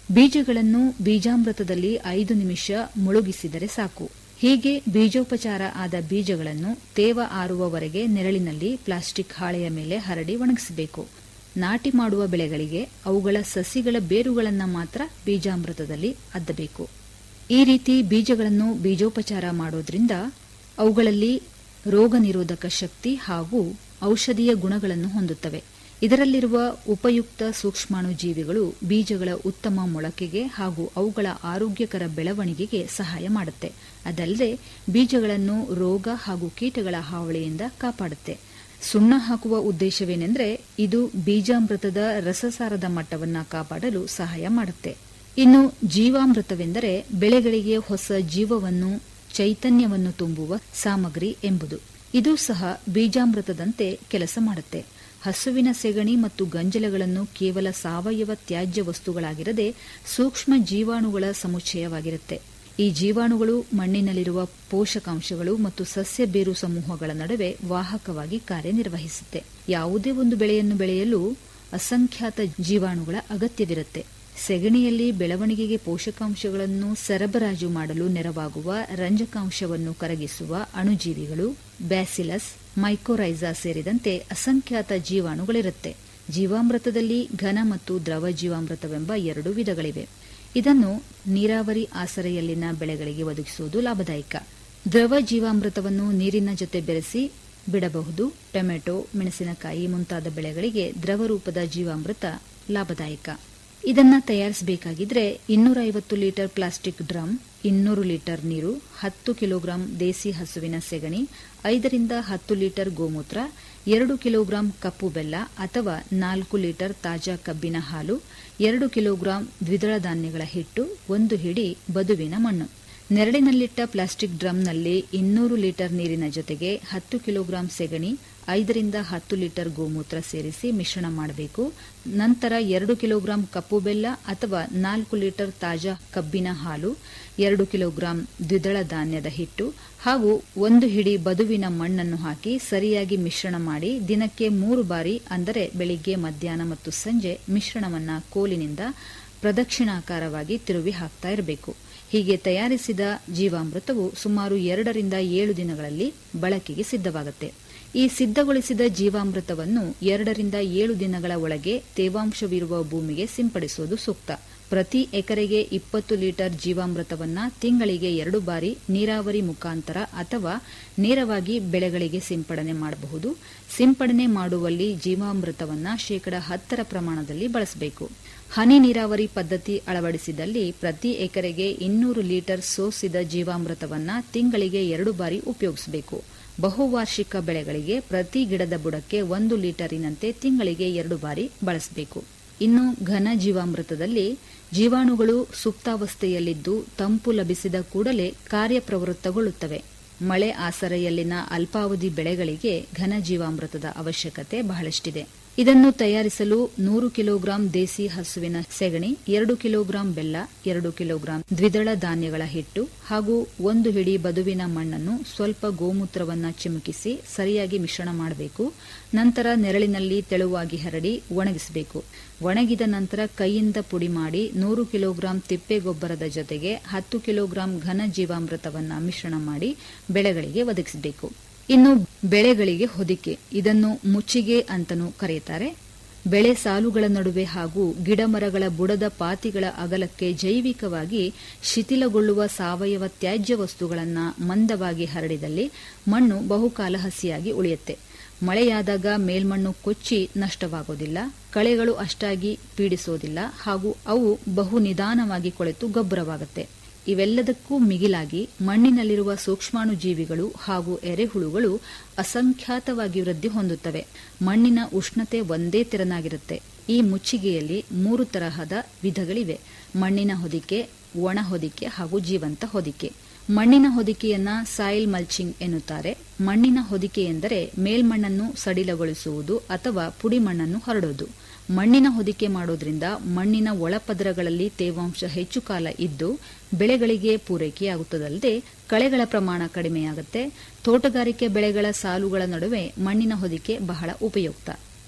ಬೀಜಗಳನ್ನು ಬೀಜಾಮೃತದಲ್ಲಿ ಐದು ನಿಮಿಷ ಮುಳುಗಿಸಿದರೆ ಸಾಕು ಹೀಗೆ ಬೀಜೋಪಚಾರ ಆದ ಬೀಜಗಳನ್ನು ತೇವ ಆರುವವರೆಗೆ ನೆರಳಿನಲ್ಲಿ ಪ್ಲಾಸ್ಟಿಕ್ ಹಾಳೆಯ ಮೇಲೆ ಹರಡಿ ಒಣಗಿಸಬೇಕು ನಾಟಿ ಮಾಡುವ ಬೆಳೆಗಳಿಗೆ ಅವುಗಳ ಸಸಿಗಳ ಬೇರುಗಳನ್ನು ಮಾತ್ರ ಬೀಜಾಮೃತದಲ್ಲಿ ಅದ್ದಬೇಕು ಈ ರೀತಿ ಬೀಜಗಳನ್ನು ಬೀಜೋಪಚಾರ ಮಾಡೋದ್ರಿಂದ ಅವುಗಳಲ್ಲಿ ರೋಗ ನಿರೋಧಕ ಶಕ್ತಿ ಹಾಗೂ ಔಷಧೀಯ ಗುಣಗಳನ್ನು ಹೊಂದುತ್ತವೆ ಇದರಲ್ಲಿರುವ ಉಪಯುಕ್ತ ಸೂಕ್ಷ್ಮಾಣು ಜೀವಿಗಳು ಬೀಜಗಳ ಉತ್ತಮ ಮೊಳಕೆಗೆ ಹಾಗೂ ಅವುಗಳ ಆರೋಗ್ಯಕರ ಬೆಳವಣಿಗೆಗೆ ಸಹಾಯ ಮಾಡುತ್ತೆ ಅದಲ್ಲದೆ ಬೀಜಗಳನ್ನು ರೋಗ ಹಾಗೂ ಕೀಟಗಳ ಹಾವಳಿಯಿಂದ ಕಾಪಾಡುತ್ತೆ ಸುಣ್ಣ ಹಾಕುವ ಉದ್ದೇಶವೇನೆಂದರೆ ಇದು ಬೀಜಾಮೃತದ ರಸಸಾರದ ಮಟ್ಟವನ್ನು ಕಾಪಾಡಲು ಸಹಾಯ ಮಾಡುತ್ತೆ ಇನ್ನು ಜೀವಾಮೃತವೆಂದರೆ ಬೆಳೆಗಳಿಗೆ ಹೊಸ ಜೀವವನ್ನು ಚೈತನ್ಯವನ್ನು ತುಂಬುವ ಸಾಮಗ್ರಿ ಎಂಬುದು ಇದು ಸಹ ಬೀಜಾಮೃತದಂತೆ ಕೆಲಸ ಮಾಡುತ್ತೆ ಹಸುವಿನ ಸೆಗಣಿ ಮತ್ತು ಗಂಜಲಗಳನ್ನು ಕೇವಲ ಸಾವಯವ ತ್ಯಾಜ್ಯ ವಸ್ತುಗಳಾಗಿರದೆ ಸೂಕ್ಷ್ಮ ಜೀವಾಣುಗಳ ಸಮುಚ್ಚಯವಾಗಿರುತ್ತೆ ಈ ಜೀವಾಣುಗಳು ಮಣ್ಣಿನಲ್ಲಿರುವ ಪೋಷಕಾಂಶಗಳು ಮತ್ತು ಸಸ್ಯ ಬೇರು ಸಮೂಹಗಳ ನಡುವೆ ವಾಹಕವಾಗಿ ಕಾರ್ಯನಿರ್ವಹಿಸುತ್ತೆ ಯಾವುದೇ ಒಂದು ಬೆಳೆಯನ್ನು ಬೆಳೆಯಲು ಅಸಂಖ್ಯಾತ ಜೀವಾಣುಗಳ ಅಗತ್ಯವಿರುತ್ತೆ ಸೆಗಣಿಯಲ್ಲಿ ಬೆಳವಣಿಗೆಗೆ ಪೋಷಕಾಂಶಗಳನ್ನು ಸರಬರಾಜು ಮಾಡಲು ನೆರವಾಗುವ ರಂಜಕಾಂಶವನ್ನು ಕರಗಿಸುವ ಅಣುಜೀವಿಗಳು ಬ್ಯಾಸಿಲಸ್ ಮೈಕೋರೈಸಾ ಸೇರಿದಂತೆ ಅಸಂಖ್ಯಾತ ಜೀವಾಣುಗಳಿರುತ್ತೆ ಜೀವಾಮೃತದಲ್ಲಿ ಘನ ಮತ್ತು ದ್ರವ ಜೀವಾಮೃತವೆಂಬ ಎರಡು ವಿಧಗಳಿವೆ ಇದನ್ನು ನೀರಾವರಿ ಆಸರೆಯಲ್ಲಿನ ಬೆಳೆಗಳಿಗೆ ಒದಗಿಸುವುದು ಲಾಭದಾಯಕ ದ್ರವ ಜೀವಾಮೃತವನ್ನು ನೀರಿನ ಜೊತೆ ಬೆರೆಸಿ ಬಿಡಬಹುದು ಟೊಮೆಟೊ ಮೆಣಸಿನಕಾಯಿ ಮುಂತಾದ ಬೆಳೆಗಳಿಗೆ ದ್ರವ ರೂಪದ ಜೀವಾಮೃತ ಲಾಭದಾಯಕ ಇದನ್ನ ತಯಾರಿಸಬೇಕಾಗಿದ್ರೆ ಇನ್ನೂರ ಐವತ್ತು ಲೀಟರ್ ಪ್ಲಾಸ್ಟಿಕ್ ಡ್ರಮ್ ಇನ್ನೂರು ಲೀಟರ್ ನೀರು ಹತ್ತು ಕಿಲೋಗ್ರಾಂ ದೇಸಿ ಹಸುವಿನ ಸೆಗಣಿ ಐದರಿಂದ ಹತ್ತು ಲೀಟರ್ ಗೋಮೂತ್ರ ಎರಡು ಕಿಲೋಗ್ರಾಂ ಕಪ್ಪು ಬೆಲ್ಲ ಅಥವಾ ನಾಲ್ಕು ಲೀಟರ್ ತಾಜಾ ಕಬ್ಬಿನ ಹಾಲು ಎರಡು ಕಿಲೋಗ್ರಾಂ ದ್ವಿದಳ ಧಾನ್ಯಗಳ ಹಿಟ್ಟು ಒಂದು ಹಿಡಿ ಬದುವಿನ ಮಣ್ಣು ನೆರಳಿನಲ್ಲಿಟ್ಟ ಪ್ಲಾಸ್ಟಿಕ್ ಡ್ರಮ್ನಲ್ಲಿ ಇನ್ನೂರು ಲೀಟರ್ ನೀರಿನ ಜೊತೆಗೆ ಹತ್ತು ಕಿಲೋಗ್ರಾಂ ಸೆಗಣಿ ಐದರಿಂದ ಹತ್ತು ಲೀಟರ್ ಗೋಮೂತ್ರ ಸೇರಿಸಿ ಮಿಶ್ರಣ ಮಾಡಬೇಕು ನಂತರ ಎರಡು ಕಿಲೋಗ್ರಾಂ ಕಪ್ಪು ಬೆಲ್ಲ ಅಥವಾ ನಾಲ್ಕು ಲೀಟರ್ ತಾಜಾ ಕಬ್ಬಿನ ಹಾಲು ಎರಡು ಕಿಲೋಗ್ರಾಂ ದ್ವಿದಳ ಧಾನ್ಯದ ಹಿಟ್ಟು ಹಾಗೂ ಒಂದು ಹಿಡಿ ಬದುವಿನ ಮಣ್ಣನ್ನು ಹಾಕಿ ಸರಿಯಾಗಿ ಮಿಶ್ರಣ ಮಾಡಿ ದಿನಕ್ಕೆ ಮೂರು ಬಾರಿ ಅಂದರೆ ಬೆಳಿಗ್ಗೆ ಮಧ್ಯಾಹ್ನ ಮತ್ತು ಸಂಜೆ ಮಿಶ್ರಣವನ್ನ ಕೋಲಿನಿಂದ ಪ್ರದಕ್ಷಿಣಾಕಾರವಾಗಿ ತಿರುವಿ ಹಾಕ್ತಾ ಇರಬೇಕು ಹೀಗೆ ತಯಾರಿಸಿದ ಜೀವಾಮೃತವು ಸುಮಾರು ಎರಡರಿಂದ ಏಳು ದಿನಗಳಲ್ಲಿ ಬಳಕೆಗೆ ಸಿದ್ಧವಾಗುತ್ತೆ ಈ ಸಿದ್ಧಗೊಳಿಸಿದ ಜೀವಾಮೃತವನ್ನು ಎರಡರಿಂದ ಏಳು ದಿನಗಳ ಒಳಗೆ ತೇವಾಂಶವಿರುವ ಭೂಮಿಗೆ ಸಿಂಪಡಿಸುವುದು ಸೂಕ್ತ ಪ್ರತಿ ಎಕರೆಗೆ ಇಪ್ಪತ್ತು ಲೀಟರ್ ಜೀವಾಮೃತವನ್ನ ತಿಂಗಳಿಗೆ ಎರಡು ಬಾರಿ ನೀರಾವರಿ ಮುಖಾಂತರ ಅಥವಾ ನೇರವಾಗಿ ಬೆಳೆಗಳಿಗೆ ಸಿಂಪಡಣೆ ಮಾಡಬಹುದು ಸಿಂಪಡಣೆ ಮಾಡುವಲ್ಲಿ ಜೀವಾಮೃತವನ್ನ ಶೇಕಡ ಹತ್ತರ ಪ್ರಮಾಣದಲ್ಲಿ ಬಳಸಬೇಕು ಹನಿ ನೀರಾವರಿ ಪದ್ಧತಿ ಅಳವಡಿಸಿದಲ್ಲಿ ಪ್ರತಿ ಎಕರೆಗೆ ಇನ್ನೂರು ಲೀಟರ್ ಸೋಸಿದ ಜೀವಾಮೃತವನ್ನ ತಿಂಗಳಿಗೆ ಎರಡು ಬಾರಿ ಉಪಯೋಗಿಸಬೇಕು ಬಹುವಾರ್ಷಿಕ ಬೆಳೆಗಳಿಗೆ ಪ್ರತಿ ಗಿಡದ ಬುಡಕ್ಕೆ ಒಂದು ಲೀಟರಿನಂತೆ ತಿಂಗಳಿಗೆ ಎರಡು ಬಾರಿ ಬಳಸಬೇಕು ಇನ್ನು ಘನ ಜೀವಾಮೃತದಲ್ಲಿ ಜೀವಾಣುಗಳು ಸುಪ್ತಾವಸ್ಥೆಯಲ್ಲಿದ್ದು ತಂಪು ಲಭಿಸಿದ ಕೂಡಲೇ ಕಾರ್ಯಪ್ರವೃತ್ತಗೊಳ್ಳುತ್ತವೆ ಮಳೆ ಆಸರೆಯಲ್ಲಿನ ಅಲ್ಪಾವಧಿ ಬೆಳೆಗಳಿಗೆ ಘನ ಜೀವಾಮೃತದ ಅವಶ್ಯಕತೆ ಬಹಳಷ್ಟಿದೆ ಇದನ್ನು ತಯಾರಿಸಲು ನೂರು ಕಿಲೋಗ್ರಾಂ ದೇಸಿ ಹಸುವಿನ ಸೆಗಣಿ ಎರಡು ಕಿಲೋಗ್ರಾಂ ಬೆಲ್ಲ ಎರಡು ಕಿಲೋಗ್ರಾಂ ದ್ವಿದಳ ಧಾನ್ಯಗಳ ಹಿಟ್ಟು ಹಾಗೂ ಒಂದು ಹಿಡಿ ಬದುವಿನ ಮಣ್ಣನ್ನು ಸ್ವಲ್ಪ ಗೋಮೂತ್ರವನ್ನ ಚಿಮುಕಿಸಿ ಸರಿಯಾಗಿ ಮಿಶ್ರಣ ಮಾಡಬೇಕು ನಂತರ ನೆರಳಿನಲ್ಲಿ ತೆಳುವಾಗಿ ಹರಡಿ ಒಣಗಿಸಬೇಕು ಒಣಗಿದ ನಂತರ ಕೈಯಿಂದ ಪುಡಿ ಮಾಡಿ ನೂರು ಕಿಲೋಗ್ರಾಂ ತಿಪ್ಪೆ ಗೊಬ್ಬರದ ಜೊತೆಗೆ ಹತ್ತು ಕಿಲೋಗ್ರಾಂ ಘನ ಜೀವಾಮೃತವನ್ನ ಮಿಶ್ರಣ ಮಾಡಿ ಬೆಳೆಗಳಿಗೆ ಒದಗಿಸಬೇಕು ಇನ್ನು ಬೆಳೆಗಳಿಗೆ ಹೊದಿಕೆ ಇದನ್ನು ಮುಚ್ಚಿಗೆ ಅಂತನೂ ಕರೆಯುತ್ತಾರೆ ಬೆಳೆ ಸಾಲುಗಳ ನಡುವೆ ಹಾಗೂ ಗಿಡಮರಗಳ ಬುಡದ ಪಾತಿಗಳ ಅಗಲಕ್ಕೆ ಜೈವಿಕವಾಗಿ ಶಿಥಿಲಗೊಳ್ಳುವ ಸಾವಯವ ತ್ಯಾಜ್ಯ ವಸ್ತುಗಳನ್ನು ಮಂದವಾಗಿ ಹರಡಿದಲ್ಲಿ ಮಣ್ಣು ಬಹುಕಾಲ ಹಸಿಯಾಗಿ ಉಳಿಯುತ್ತೆ ಮಳೆಯಾದಾಗ ಮೇಲ್ಮಣ್ಣು ಕೊಚ್ಚಿ ನಷ್ಟವಾಗೋದಿಲ್ಲ ಕಳೆಗಳು ಅಷ್ಟಾಗಿ ಪೀಡಿಸೋದಿಲ್ಲ ಹಾಗೂ ಅವು ಬಹು ನಿಧಾನವಾಗಿ ಕೊಳೆತು ಗೊಬ್ಬರವಾಗುತ್ತೆ ಇವೆಲ್ಲದಕ್ಕೂ ಮಿಗಿಲಾಗಿ ಮಣ್ಣಿನಲ್ಲಿರುವ ಸೂಕ್ಷ್ಮಾಣು ಜೀವಿಗಳು ಹಾಗೂ ಎರೆಹುಳುಗಳು ಅಸಂಖ್ಯಾತವಾಗಿ ವೃದ್ಧಿ ಹೊಂದುತ್ತವೆ ಮಣ್ಣಿನ ಉಷ್ಣತೆ ಒಂದೇ ತೆರನಾಗಿರುತ್ತೆ ಈ ಮುಚ್ಚಿಗೆಯಲ್ಲಿ ಮೂರು ತರಹದ ವಿಧಗಳಿವೆ ಮಣ್ಣಿನ ಹೊದಿಕೆ ಒಣ ಹೊದಿಕೆ ಹಾಗೂ ಜೀವಂತ ಹೊದಿಕೆ ಮಣ್ಣಿನ ಹೊದಿಕೆಯನ್ನ ಸಾಯಿಲ್ ಮಲ್ಚಿಂಗ್ ಎನ್ನುತ್ತಾರೆ ಮಣ್ಣಿನ ಹೊದಿಕೆ ಎಂದರೆ ಮೇಲ್ಮಣ್ಣನ್ನು ಸಡಿಲಗೊಳಿಸುವುದು ಅಥವಾ ಪುಡಿ ಮಣ್ಣನ್ನು ಹರಡುವುದು ಮಣ್ಣಿನ ಹೊದಿಕೆ ಮಾಡೋದ್ರಿಂದ ಮಣ್ಣಿನ ಒಳಪದರಗಳಲ್ಲಿ ತೇವಾಂಶ ಹೆಚ್ಚು ಕಾಲ ಇದ್ದು ಬೆಳೆಗಳಿಗೆ ಪೂರೈಕೆಯಾಗುತ್ತದಲ್ಲದೆ ಕಳೆಗಳ ಪ್ರಮಾಣ ಕಡಿಮೆಯಾಗುತ್ತೆ ತೋಟಗಾರಿಕೆ ಬೆಳೆಗಳ ಸಾಲುಗಳ ನಡುವೆ ಮಣ್ಣಿನ ಹೊದಿಕೆ ಬಹಳ ಉಪಯುಕ್ತ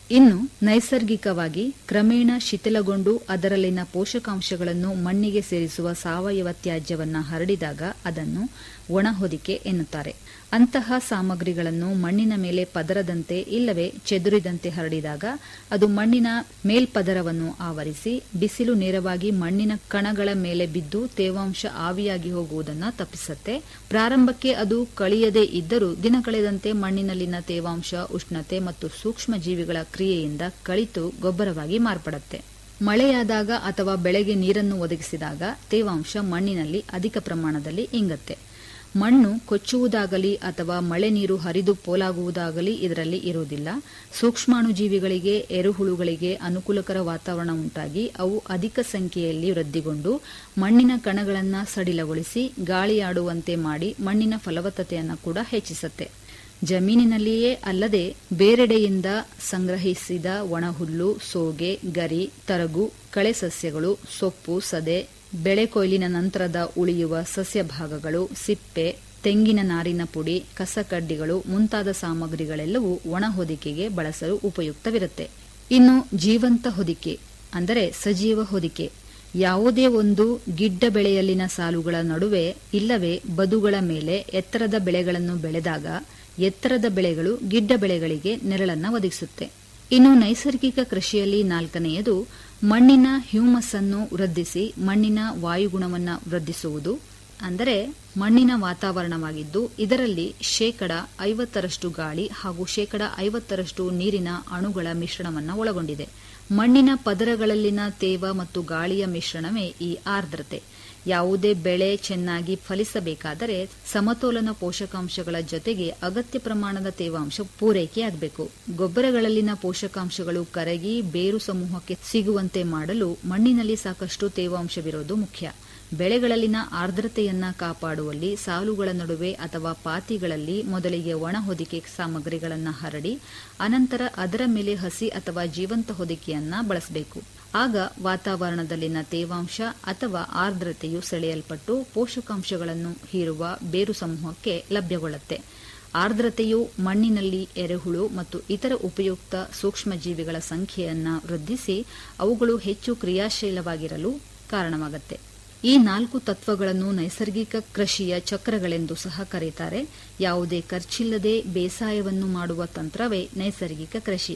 ಇನ್ನು ನೈಸರ್ಗಿಕವಾಗಿ ಕ್ರಮೇಣ ಶಿಥಿಲಗೊಂಡು ಅದರಲ್ಲಿನ ಪೋಷಕಾಂಶಗಳನ್ನು ಮಣ್ಣಿಗೆ ಸೇರಿಸುವ ಸಾವಯವ ತ್ಯಾಜ್ಯವನ್ನ ಹರಡಿದಾಗ ಅದನ್ನು ಒಣಹೊದಿಕೆ ಎನ್ನುತ್ತಾರೆ ಅಂತಹ ಸಾಮಗ್ರಿಗಳನ್ನು ಮಣ್ಣಿನ ಮೇಲೆ ಪದರದಂತೆ ಇಲ್ಲವೇ ಚೆದುರಿದಂತೆ ಹರಡಿದಾಗ ಅದು ಮಣ್ಣಿನ ಮೇಲ್ಪದರವನ್ನು ಆವರಿಸಿ ಬಿಸಿಲು ನೇರವಾಗಿ ಮಣ್ಣಿನ ಕಣಗಳ ಮೇಲೆ ಬಿದ್ದು ತೇವಾಂಶ ಆವಿಯಾಗಿ ಹೋಗುವುದನ್ನು ತಪ್ಪಿಸುತ್ತೆ ಪ್ರಾರಂಭಕ್ಕೆ ಅದು ಕಳಿಯದೇ ಇದ್ದರೂ ದಿನ ಕಳೆದಂತೆ ಮಣ್ಣಿನಲ್ಲಿನ ತೇವಾಂಶ ಉಷ್ಣತೆ ಮತ್ತು ಸೂಕ್ಷ್ಮ ಜೀವಿಗಳ ಕ್ರಿಯೆಯಿಂದ ಕಳಿತು ಗೊಬ್ಬರವಾಗಿ ಮಾರ್ಪಡುತ್ತೆ ಮಳೆಯಾದಾಗ ಅಥವಾ ಬೆಳೆಗೆ ನೀರನ್ನು ಒದಗಿಸಿದಾಗ ತೇವಾಂಶ ಮಣ್ಣಿನಲ್ಲಿ ಅಧಿಕ ಪ್ರಮಾಣದಲ್ಲಿ ಇಂಗತ್ತೆ ಮಣ್ಣು ಕೊಚ್ಚುವುದಾಗಲಿ ಅಥವಾ ಮಳೆ ನೀರು ಹರಿದು ಪೋಲಾಗುವುದಾಗಲಿ ಇದರಲ್ಲಿ ಇರುವುದಿಲ್ಲ ಸೂಕ್ಷ್ಮಾಣುಜೀವಿಗಳಿಗೆ ಎರುಹುಳುಗಳಿಗೆ ಅನುಕೂಲಕರ ವಾತಾವರಣ ಉಂಟಾಗಿ ಅವು ಅಧಿಕ ಸಂಖ್ಯೆಯಲ್ಲಿ ವೃದ್ಧಿಗೊಂಡು ಮಣ್ಣಿನ ಕಣಗಳನ್ನು ಸಡಿಲಗೊಳಿಸಿ ಗಾಳಿಯಾಡುವಂತೆ ಮಾಡಿ ಮಣ್ಣಿನ ಫಲವತ್ತತೆಯನ್ನು ಕೂಡ ಹೆಚ್ಚಿಸುತ್ತೆ ಜಮೀನಿನಲ್ಲಿಯೇ ಅಲ್ಲದೆ ಬೇರೆಡೆಯಿಂದ ಸಂಗ್ರಹಿಸಿದ ಒಣಹುಲ್ಲು ಸೋಗೆ ಗರಿ ತರಗು ಕಳೆ ಸಸ್ಯಗಳು ಸೊಪ್ಪು ಸದೆ ಬೆಳೆ ಕೊಯ್ಲಿನ ನಂತರದ ಉಳಿಯುವ ಸಸ್ಯ ಭಾಗಗಳು ಸಿಪ್ಪೆ ತೆಂಗಿನ ನಾರಿನ ಪುಡಿ ಕಸಕಡ್ಡಿಗಳು ಮುಂತಾದ ಸಾಮಗ್ರಿಗಳೆಲ್ಲವೂ ಒಣ ಹೊದಿಕೆಗೆ ಬಳಸಲು ಉಪಯುಕ್ತವಿರುತ್ತೆ ಇನ್ನು ಜೀವಂತ ಹೊದಿಕೆ ಅಂದರೆ ಸಜೀವ ಹೊದಿಕೆ ಯಾವುದೇ ಒಂದು ಗಿಡ್ಡ ಬೆಳೆಯಲ್ಲಿನ ಸಾಲುಗಳ ನಡುವೆ ಇಲ್ಲವೇ ಬದುಗಳ ಮೇಲೆ ಎತ್ತರದ ಬೆಳೆಗಳನ್ನು ಬೆಳೆದಾಗ ಎತ್ತರದ ಬೆಳೆಗಳು ಗಿಡ್ಡ ಬೆಳೆಗಳಿಗೆ ನೆರಳನ್ನ ಒದಗಿಸುತ್ತೆ ಇನ್ನು ನೈಸರ್ಗಿಕ ಕೃಷಿಯಲ್ಲಿ ನಾಲ್ಕನೆಯದು ಮಣ್ಣಿನ ಹ್ಯೂಮಸ್ ಅನ್ನು ವೃದ್ಧಿಸಿ ಮಣ್ಣಿನ ವಾಯುಗುಣವನ್ನು ವೃದ್ಧಿಸುವುದು ಅಂದರೆ ಮಣ್ಣಿನ ವಾತಾವರಣವಾಗಿದ್ದು ಇದರಲ್ಲಿ ಶೇಕಡ ಐವತ್ತರಷ್ಟು ಗಾಳಿ ಹಾಗೂ ಶೇಕಡ ಐವತ್ತರಷ್ಟು ನೀರಿನ ಅಣುಗಳ ಮಿಶ್ರಣವನ್ನು ಒಳಗೊಂಡಿದೆ ಮಣ್ಣಿನ ಪದರಗಳಲ್ಲಿನ ತೇವ ಮತ್ತು ಗಾಳಿಯ ಮಿಶ್ರಣವೇ ಈ ಆರ್ದ್ರತೆ ಯಾವುದೇ ಬೆಳೆ ಚೆನ್ನಾಗಿ ಫಲಿಸಬೇಕಾದರೆ ಸಮತೋಲನ ಪೋಷಕಾಂಶಗಳ ಜೊತೆಗೆ ಅಗತ್ಯ ಪ್ರಮಾಣದ ತೇವಾಂಶ ಪೂರೈಕೆಯಾಗಬೇಕು ಗೊಬ್ಬರಗಳಲ್ಲಿನ ಪೋಷಕಾಂಶಗಳು ಕರಗಿ ಬೇರು ಸಮೂಹಕ್ಕೆ ಸಿಗುವಂತೆ ಮಾಡಲು ಮಣ್ಣಿನಲ್ಲಿ ಸಾಕಷ್ಟು ತೇವಾಂಶವಿರೋದು ಮುಖ್ಯ ಬೆಳೆಗಳಲ್ಲಿನ ಆರ್ದ್ರತೆಯನ್ನ ಕಾಪಾಡುವಲ್ಲಿ ಸಾಲುಗಳ ನಡುವೆ ಅಥವಾ ಪಾತಿಗಳಲ್ಲಿ ಮೊದಲಿಗೆ ಒಣ ಹೊದಿಕೆ ಸಾಮಗ್ರಿಗಳನ್ನು ಹರಡಿ ಅನಂತರ ಅದರ ಮೇಲೆ ಹಸಿ ಅಥವಾ ಜೀವಂತ ಹೊದಿಕೆಯನ್ನ ಬಳಸಬೇಕು ಆಗ ವಾತಾವರಣದಲ್ಲಿನ ತೇವಾಂಶ ಅಥವಾ ಆರ್ದ್ರತೆಯು ಸೆಳೆಯಲ್ಪಟ್ಟು ಪೋಷಕಾಂಶಗಳನ್ನು ಹೀರುವ ಬೇರು ಸಮೂಹಕ್ಕೆ ಲಭ್ಯಗೊಳ್ಳುತ್ತೆ ಆರ್ದ್ರತೆಯು ಮಣ್ಣಿನಲ್ಲಿ ಎರೆಹುಳು ಮತ್ತು ಇತರ ಉಪಯುಕ್ತ ಸೂಕ್ಷ್ಮಜೀವಿಗಳ ಸಂಖ್ಯೆಯನ್ನ ವೃದ್ಧಿಸಿ ಅವುಗಳು ಹೆಚ್ಚು ಕ್ರಿಯಾಶೀಲವಾಗಿರಲು ಕಾರಣವಾಗುತ್ತೆ ಈ ನಾಲ್ಕು ತತ್ವಗಳನ್ನು ನೈಸರ್ಗಿಕ ಕೃಷಿಯ ಚಕ್ರಗಳೆಂದು ಸಹ ಕರೆಯುತ್ತಾರೆ ಯಾವುದೇ ಖರ್ಚಿಲ್ಲದೆ ಬೇಸಾಯವನ್ನು ಮಾಡುವ ತಂತ್ರವೇ ನೈಸರ್ಗಿಕ ಕೃಷಿ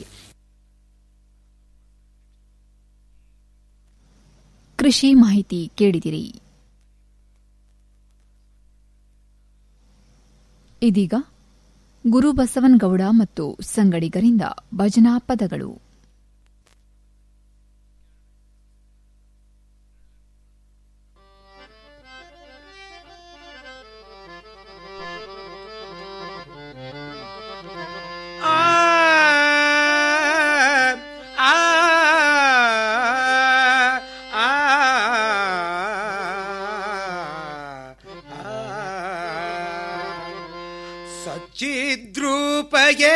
ಕೃಷಿ ಮಾಹಿತಿ ಕೇಳಿದಿರಿ ಇದೀಗ ಗುರು ಬಸವನಗೌಡ ಮತ್ತು ಸಂಗಡಿಗರಿಂದ ಭಜನಾ ಪದಗಳು ಸಚ್ಚಿದ್ರೂಪಗೆ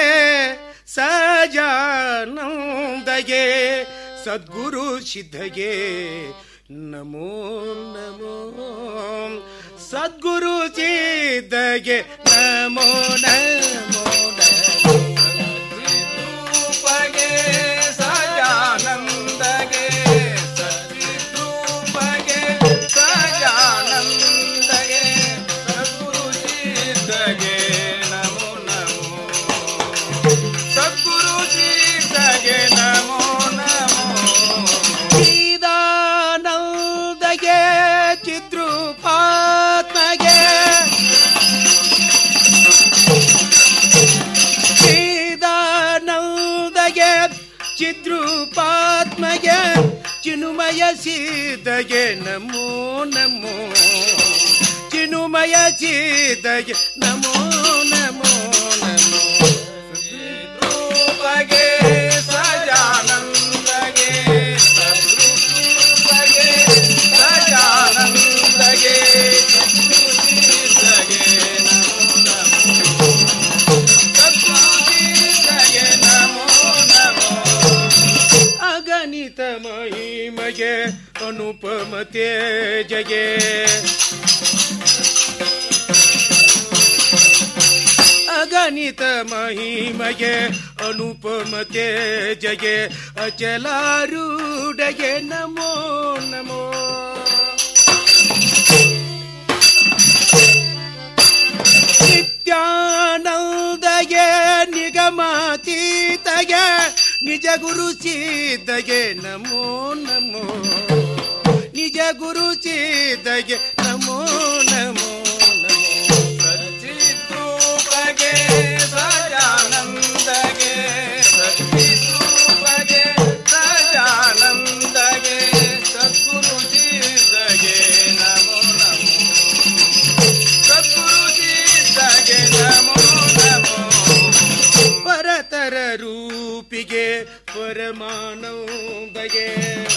ಸಜಾನಂದಗೆ ಸದ್ಗುರು ಸಿದ್ಧಗೆ ನಮೋ ನಮೋ ಸದ್ಗುರು ಸಿದ್ಧಗೆ ನಮೋ ನಮೋ ಸದ್ರೂಪಗೆ ಸಜಾನಂದಗೆ ಸದ್ರೂಪಗೆ ಸಜಾನಂದಗೆ ಸದ್ಗುರು ಸಿದ್ಧಗೆ ನಮೋ ನಮೋ ಸದ್ಗುರು ಸಿದ್ಧಗೆ ನಮೋ ನಮೋ ಚಿದಾನಂದಗೆ ಚಿದ್ರೂಪಾತ್ಮಗೆ ಚಿದಾನಂದಗೆ ಚಿದ್ರೂಪಾತ್ಮಗೆ ಚಿನುಮಯ ಸಿದ್ಧಗೆ ನಮೋ ನಮೋ ಚಿನುಮಯ ಸಿದ್ಧಗೆ ನಮೋ ನಮೋ ನಮೋ ಸದ್ರೂಪಗೆ ಸಜಾನಂದಗೆ ಸದ್ರೂಪಗೆ ಸಜಾನಂದಗೆ ಸದ್ಗುರುಸಿದ್ಧಗೆ ನಮೋ ನಮೋ ಸದ್ಗುರುಸಿದ್ಧಗೆ ನಮೋ ನಮೋ ಅಗಣಿತ ಮಹಿಮಗೆ ಅನುಪಮ ತೇಜಗೆ ಅಗಣಿತ ಅಗಣಿತ ಮಹಿಮಗೆ ಅನುಪಮತೆ ಜಗೆ ಅಚಲಾರೂಢಗೆ ನಮೋ ನಮೋ ನಿತ್ಯಾನಂದಗೆ ನಿಗಮಾತೀತಗೆ ನಿಜ ಗುರು ಸೀದಗೆ ನಮೋ ನಮೋ ನಿಜ ಗುರು ಸೀದಗೆ ನಮೋ ನಮೋ ನಮೋ ಸಚ್ಚಿದ್ರೂಪಗೆ ಸಜಾನಂದಗೆ ಸಚ್ಚಿದ್ರೂಪಗೆ ಸಜಾನಂದಗೆ ಸದ್ಗುರು ಸೀದಗೆ ನಮೋ ನಮೋ ಸದ್ಗುರುಜಿಗೆ ನಮೋ ನಮೋ ಪರತರ ರೂಪಿಗೆ ಪರಮಾನಂದಗೆ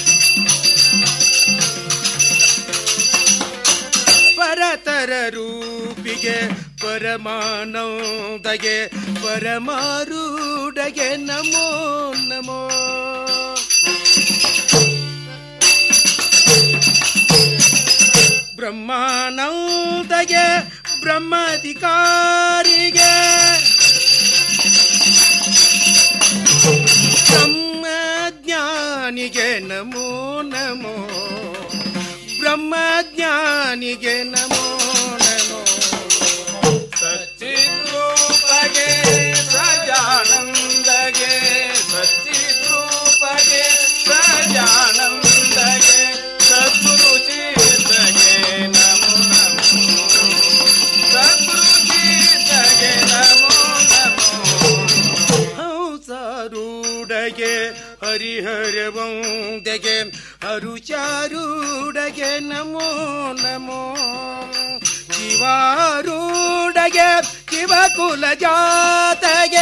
ಪರತರ ರೂಪಿಗೆ ಪರಮಾನಂದಗೆ ಪರಮಾರೂಢಗೆ ನಮೋ ನಮೋ ಬ್ರಹ್ಮಾನಂದಗೆ ಬ್ರಹ್ಮಾಧಿಕಾರಿಗೆ ಬ್ರಹ್ಮಜ್ಞಾನಿಗೆ ನಮೋ ನಮೋ ಬ್ರಹ್ಮಜ್ಞಾನಿಗೆ ನಮೋ ನಮೋ ಸಚ್ಚಿದ್ರೂಪಗೆ ಸಜಾನಂದಗೆ ಸಚ್ಚಿದ್ರೂಪಗೆ ಸಜಾನಂದಗೆ ಸದ್ಗುರು ಚಿತ್ತಗೆ ನಮೋ ನಮೋ ಸದ್ಗುರು ಚಿತ್ತಗೆ ನಮೋ ನಮೋ ಹಂಸಾರೂಢಗೆ ಹರಿಹರವಂದೆಗೆ ಅರುಚಾರೂಢಗೆ ನಮೋ ನಮೋ ಶಿವಾರೂಢಗೆ ಶಿವಕುಲ ಜಾತಗೆ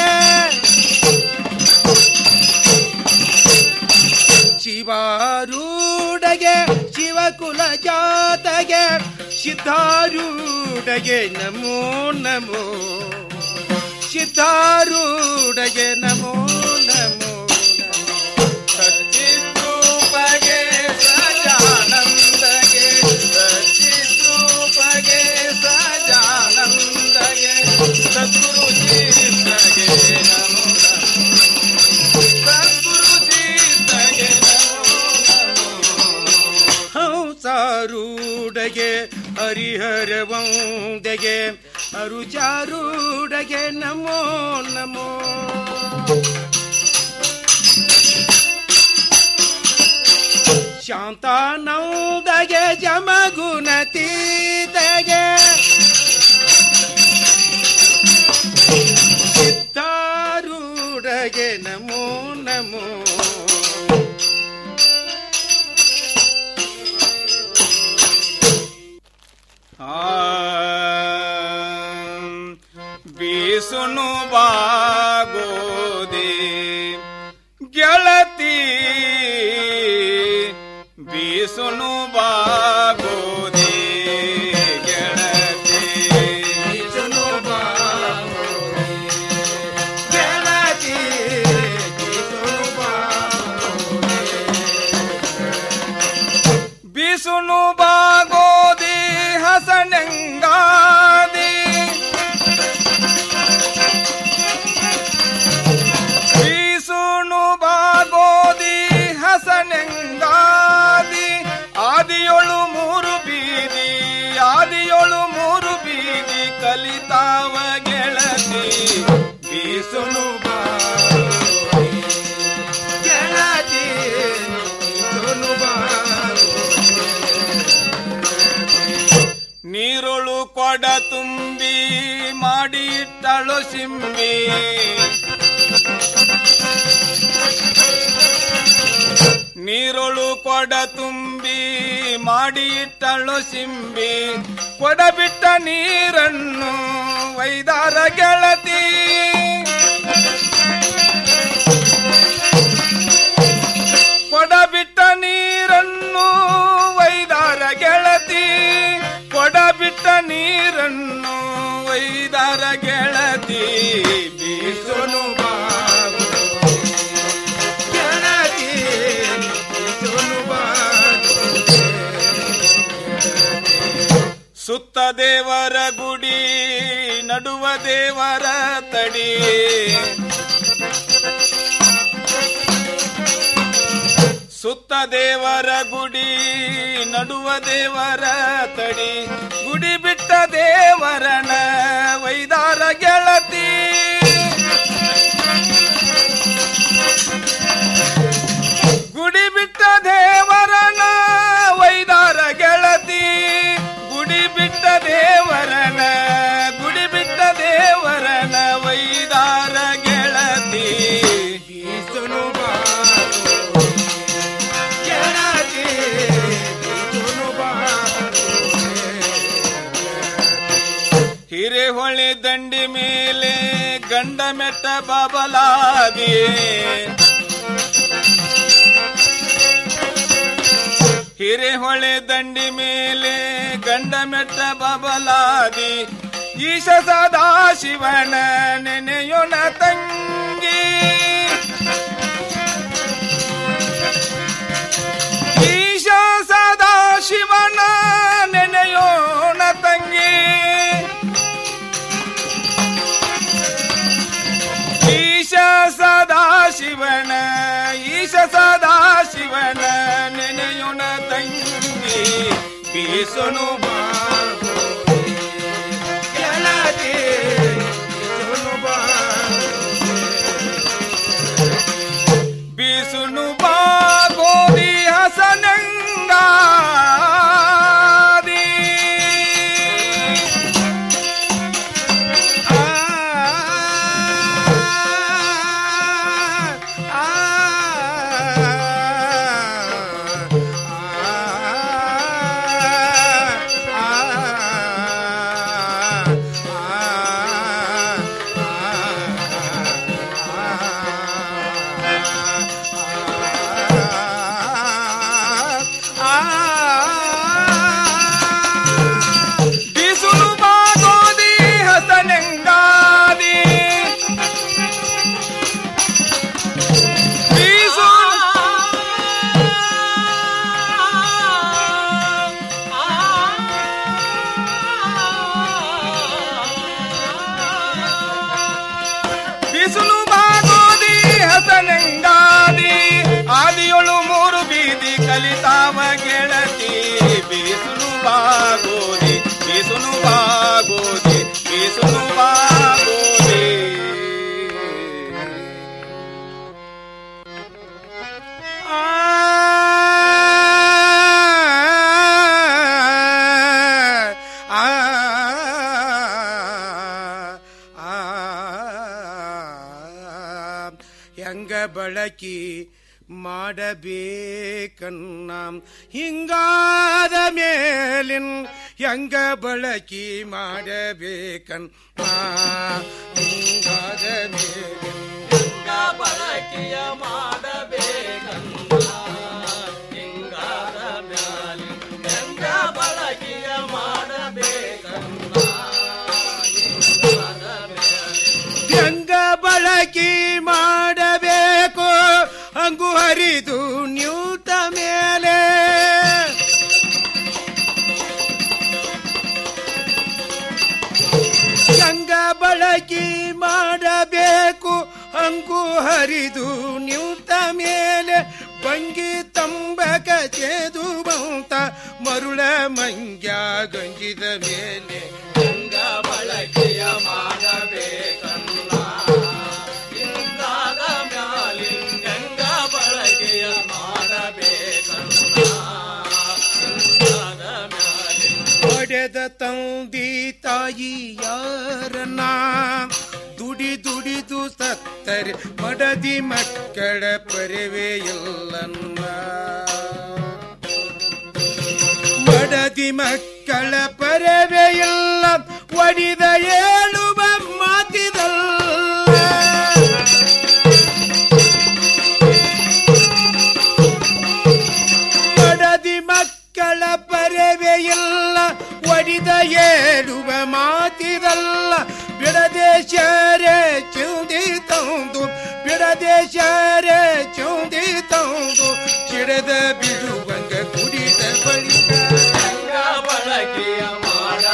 ಶಿವಾರೂಢಗೆ ಶಿವಕುಲ ಜಾತಗೆ ಸಿದ್ಧಾರೂಢಗೆ ನಮೋ ನಮೋ ಸಿದ್ಧಾರೂಢಗೆ ನಮೋ ನಮೋ ಸಚ್ಚಿದ್ರೂಪಗೆ ಸಜಾನಂದಗೆ ಸಚ್ಚಿದ್ರೂಪಗೆ ಸಜಾನಂದಗೆ ಸದ್ಗುರು ಚಿತ್ತಗೆ ನಮೋ ಸದ್ಗುರು ಚಿತ್ತಗೆ ನಮೋ ಹಂಸಾರೂಢಗೆ ಹರಿಹರವಂದೆಗೆ ಅರುಚಾರೂಢಗೆ ನಮೋ ನಮೋ ಶಾಂತಾನಂದಗೆ ಜಮಗುಣತೀತಗೆ ಸಿದ್ಧಾರೂಢಗೆ ನಮೋ ನಮೋ ಬೀಸುನು ಬಾಗೋದೆ ಗೆಳತಿ ಬೀಸುನು ಬಾಗೋದೆ ಗೆಳತಿ ಬೀಸುನು ಬಾಗೋದೆ ಗೆಳತಿ ಬೀಸುನು ಬಾಗೋದೆ ಬೀಸುನು ಬಾಗೋದಿ ಹಸನಂಗಾದಿ ಬೀಸುನು ಬಾಗೋದಿ ಹಸನಂಗಾದಿ ಆದಿಯೊಳು ಮೂರು ಬೀದಿ ಆದಿಯೊಳು ಮೂರು ಬೀದಿ ಕಲಿತಾವ ಗೆಳತಿ ಬೀಸುನು ಬಾಗೋದಿ ಗೆಳತಿ ಬೀಸುನು ಬಾಗೋದಿ ನೀರೊಳು ಕೊಡ ತುಂಬಿ ಮಾಡಿಟ್ಟಳು ಸಿಂಬಿ ನೀರೊಳು ಕೊಡ ತುಂಬಿ ಮಾಡಿಟ್ಟಳು ಸಿಂಬಿ ಕೊಡ ಬಿಟ್ಟ ನೀರನ್ನು ವೈದಾರ ಗೆಳತಿ ಕೊಡ ಬಿಟ್ಟ ನೀರನ್ನು ವೈದಾರ ಗೆಳತಿ ಕೊಡ ಬಿಟ್ಟ ನೀರನ್ನು ವೈದಾರ ಗೆಳತಿ ಬೀಸೋನು ಬಾಗು ಗೆಳತಿ ಬೀಸೋನು ಬಾಗು ಸುತ್ತ ದೇವರ ಗುಡಿ ನಡುವ ದೇವರ ತಡಿ ಸುತ್ತ ದೇವರ ಗುಡಿ ನಡುವ ದೇವರ ತಡಿ ಗುಡಿ ಬಿಟ್ಟ ದೇವರನ ವೈದಾರ ಗೆಳತಿ ಗುಡಿ ಬಿಟ್ಟ ದೇವರನ ವೈದಾರ ಗೆಳತಿ ಗುಡಿ ಬಿಟ್ಟ ದೇವರನ ಗುಡಿ ಬಿಟ್ಟ ದೇವರನ ವೈದಾರ ಗೆಳತಿ ಬೀಸನು ಬಾರು ಗೆಳತಿ ಬೀಸನು ಬಾರು ಹಿರೇಹೊಳೆ ದಂಡಿ ಮೇಲೆ ಗಂಡ ಮೆಟ್ಟ ಬಾಬಲಾದಿ ಹಿರೇಹೊಳೆ ದಂಡಿ ಮೇಲೆ ಗಂಡ ಮೆಟ್ಟ ಬಬಲಾದಿ ಈಶ ಸದಾ ಶಿವನ ನೆನೆಯೊಣ ತಂಗಿ ಈಶ ಸದಾ ಶಿವನ ನೆನೆಯೋಣ ತಂಗಿ ಈಶ ಸದಾ ಶಿವನ ಈಶ ಸದಾ ಶಿವನ ನೆನೆಯುಣ ತಂಗಿ ಬೀಸನು ಬಾಗೋ ಗೆಳತಿ, ಬೀಸುನು ಬಾಗೋ. ಬೀಸುನು ಬಾಗೋದಿ ಹಸನಂಗಾದಿ ಬಿಸುಲು ಬಾಗೋದಿ ಹಸನೆಂಗಾದಿ ಬೀಸುಲು ಬಿಸುಲು ಬಾಗೋದಿ ಹಸನೆಂಗಾದಿ ಆದಿಯೊಳು ಮೂರು ಬೀದಿ ಕಲಿತಾವ ಗೆಳತಿ ಬೀಸುಲು ಬಾಗೋದಿ ಬೀಸುಲು ಬಾಗೋದಿ ಬೀಸುಲು ಬಾಗೋದಿ ಆ ಆ ಹೆಂಗ ಬಳಕೆ ಮಾಡಬೇಕನ್ನ ಹಿಂಗಾದ ಮೇಲಿನ್ ಹೆಂಗ ಬಳಕೆ ಮಾಡಬೇಕನ್ನ ಹಿಂಗಾದ ಮೇಲಿನ್ ಹೆಂಗ ಬಳಕೆಯ ಮಾಡಬೇಕನ್ನ ಹಿಂಗಾದ ಮ್ಯಾಲಿನ್ ಹೆಂಗ ಬಳಕೆಯ ಮಾಡಬೇಕನ್ನ ಹೆಂಗ ಬಳಕೆ ಮಾಡಬೇಕು ಹಂಗು ಹರಿದು ನ್ಯೂತ ಮೇಲೆ ಹೆಂಗ ಬಳಕೆ ಮಾಡಬೇಕು ಹಂಗು ಹರಿದು ನ್ಯೂತ ಮೇಲೆ ಬಂಗಿ ತಂಬಕ ಚೇದು ಬಂತ ಮರುಳ ಮಂಗ್ಯ ಗಂಜಿದ ಮೇಲೆ ಗಂಗ ಬಳಕೆಯ ಮಾಡಬೇಕನ್ನ ಹಿಂಗಾದ ಮ್ಯಾಲಿ ಗಂಗ ಬಳಕೆಯ ಮಾಡಬೇಕನ್ನ ಹಿಂಗಾದ ಮ್ಯಾಲಿ ಹೊಡೆದ ತಂದಿ ತಾಯಿ ಯಾರನ್ನ ದುಡಿ ದುಡಿದು ಸತ್ತರೆ ಮಡದಿ ಮಕ್ಕಳ ಪರಿವೆ ಇಲ್ಲನ್ನ ಮಡದಿ ಮಕ್ಕಳ ಪರವೆ ಇಲ್ಲ ಒಡಿದ ಏಳುವ ಮಾತಿದಲ್ಲ ಮಡದಿ ಮಕ್ಕಳ ಪರವೆ ಇಲ್ಲ ಒಡಿದ ಏಳುವ ಮಾತಿದಲ್ಲ ಬಿಡದೆ ಶಾರೆ ಚೌದಿ ತಂದು ಬಿಡದೆ ಶಾರೆ ಚೌದಿ ತಂದು ಚಿಡದ ಬಿಡುವಂಗ ಕುಡಿದ ಬಳಿಕ ಬಳಕೆಯ ಮಾಡ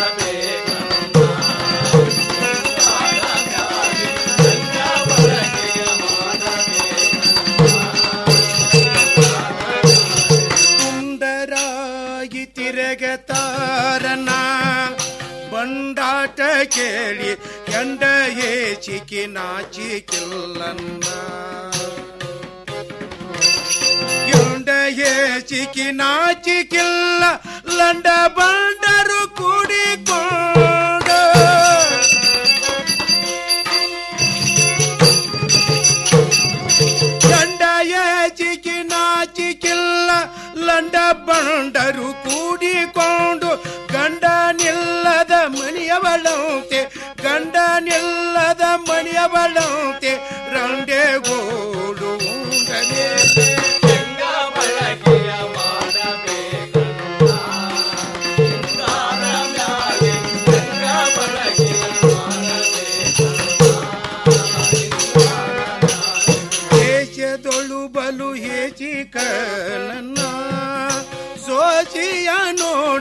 ಬಂಡಾಟ ಕೇಳಿ ಎಂಡ ಏಚಿಕಿ ನಾಚಿಕಿಲ್ಲನ್ನ ಎಂಡ ಏಚಿಕಿ ನಾಚಿಕಿಲ್ಲ ಲಂಡ ಬಂಡರು ಕೂಡಿಕೊಂಡು ಗಂಡ ಏಚಿಕಿ ನಾಚಿಕಿಲ್ಲ ಲಂಡ ಬಂಡರು ಕೂಡಿಕೊಂಡು ಗಂಡ ನಿಲ್ಲದ ಮಣಿಯವಳಂತೆ ಗಂಡ ನಿಲ್ಲದ ಮಣಿಯವಳಂತೆ ರಂಡೆಗೋಡು ಉಂಡನೆ ದೇಶದೊಳು ಬಲು ಹೇಚಿಕ ನನ್ನ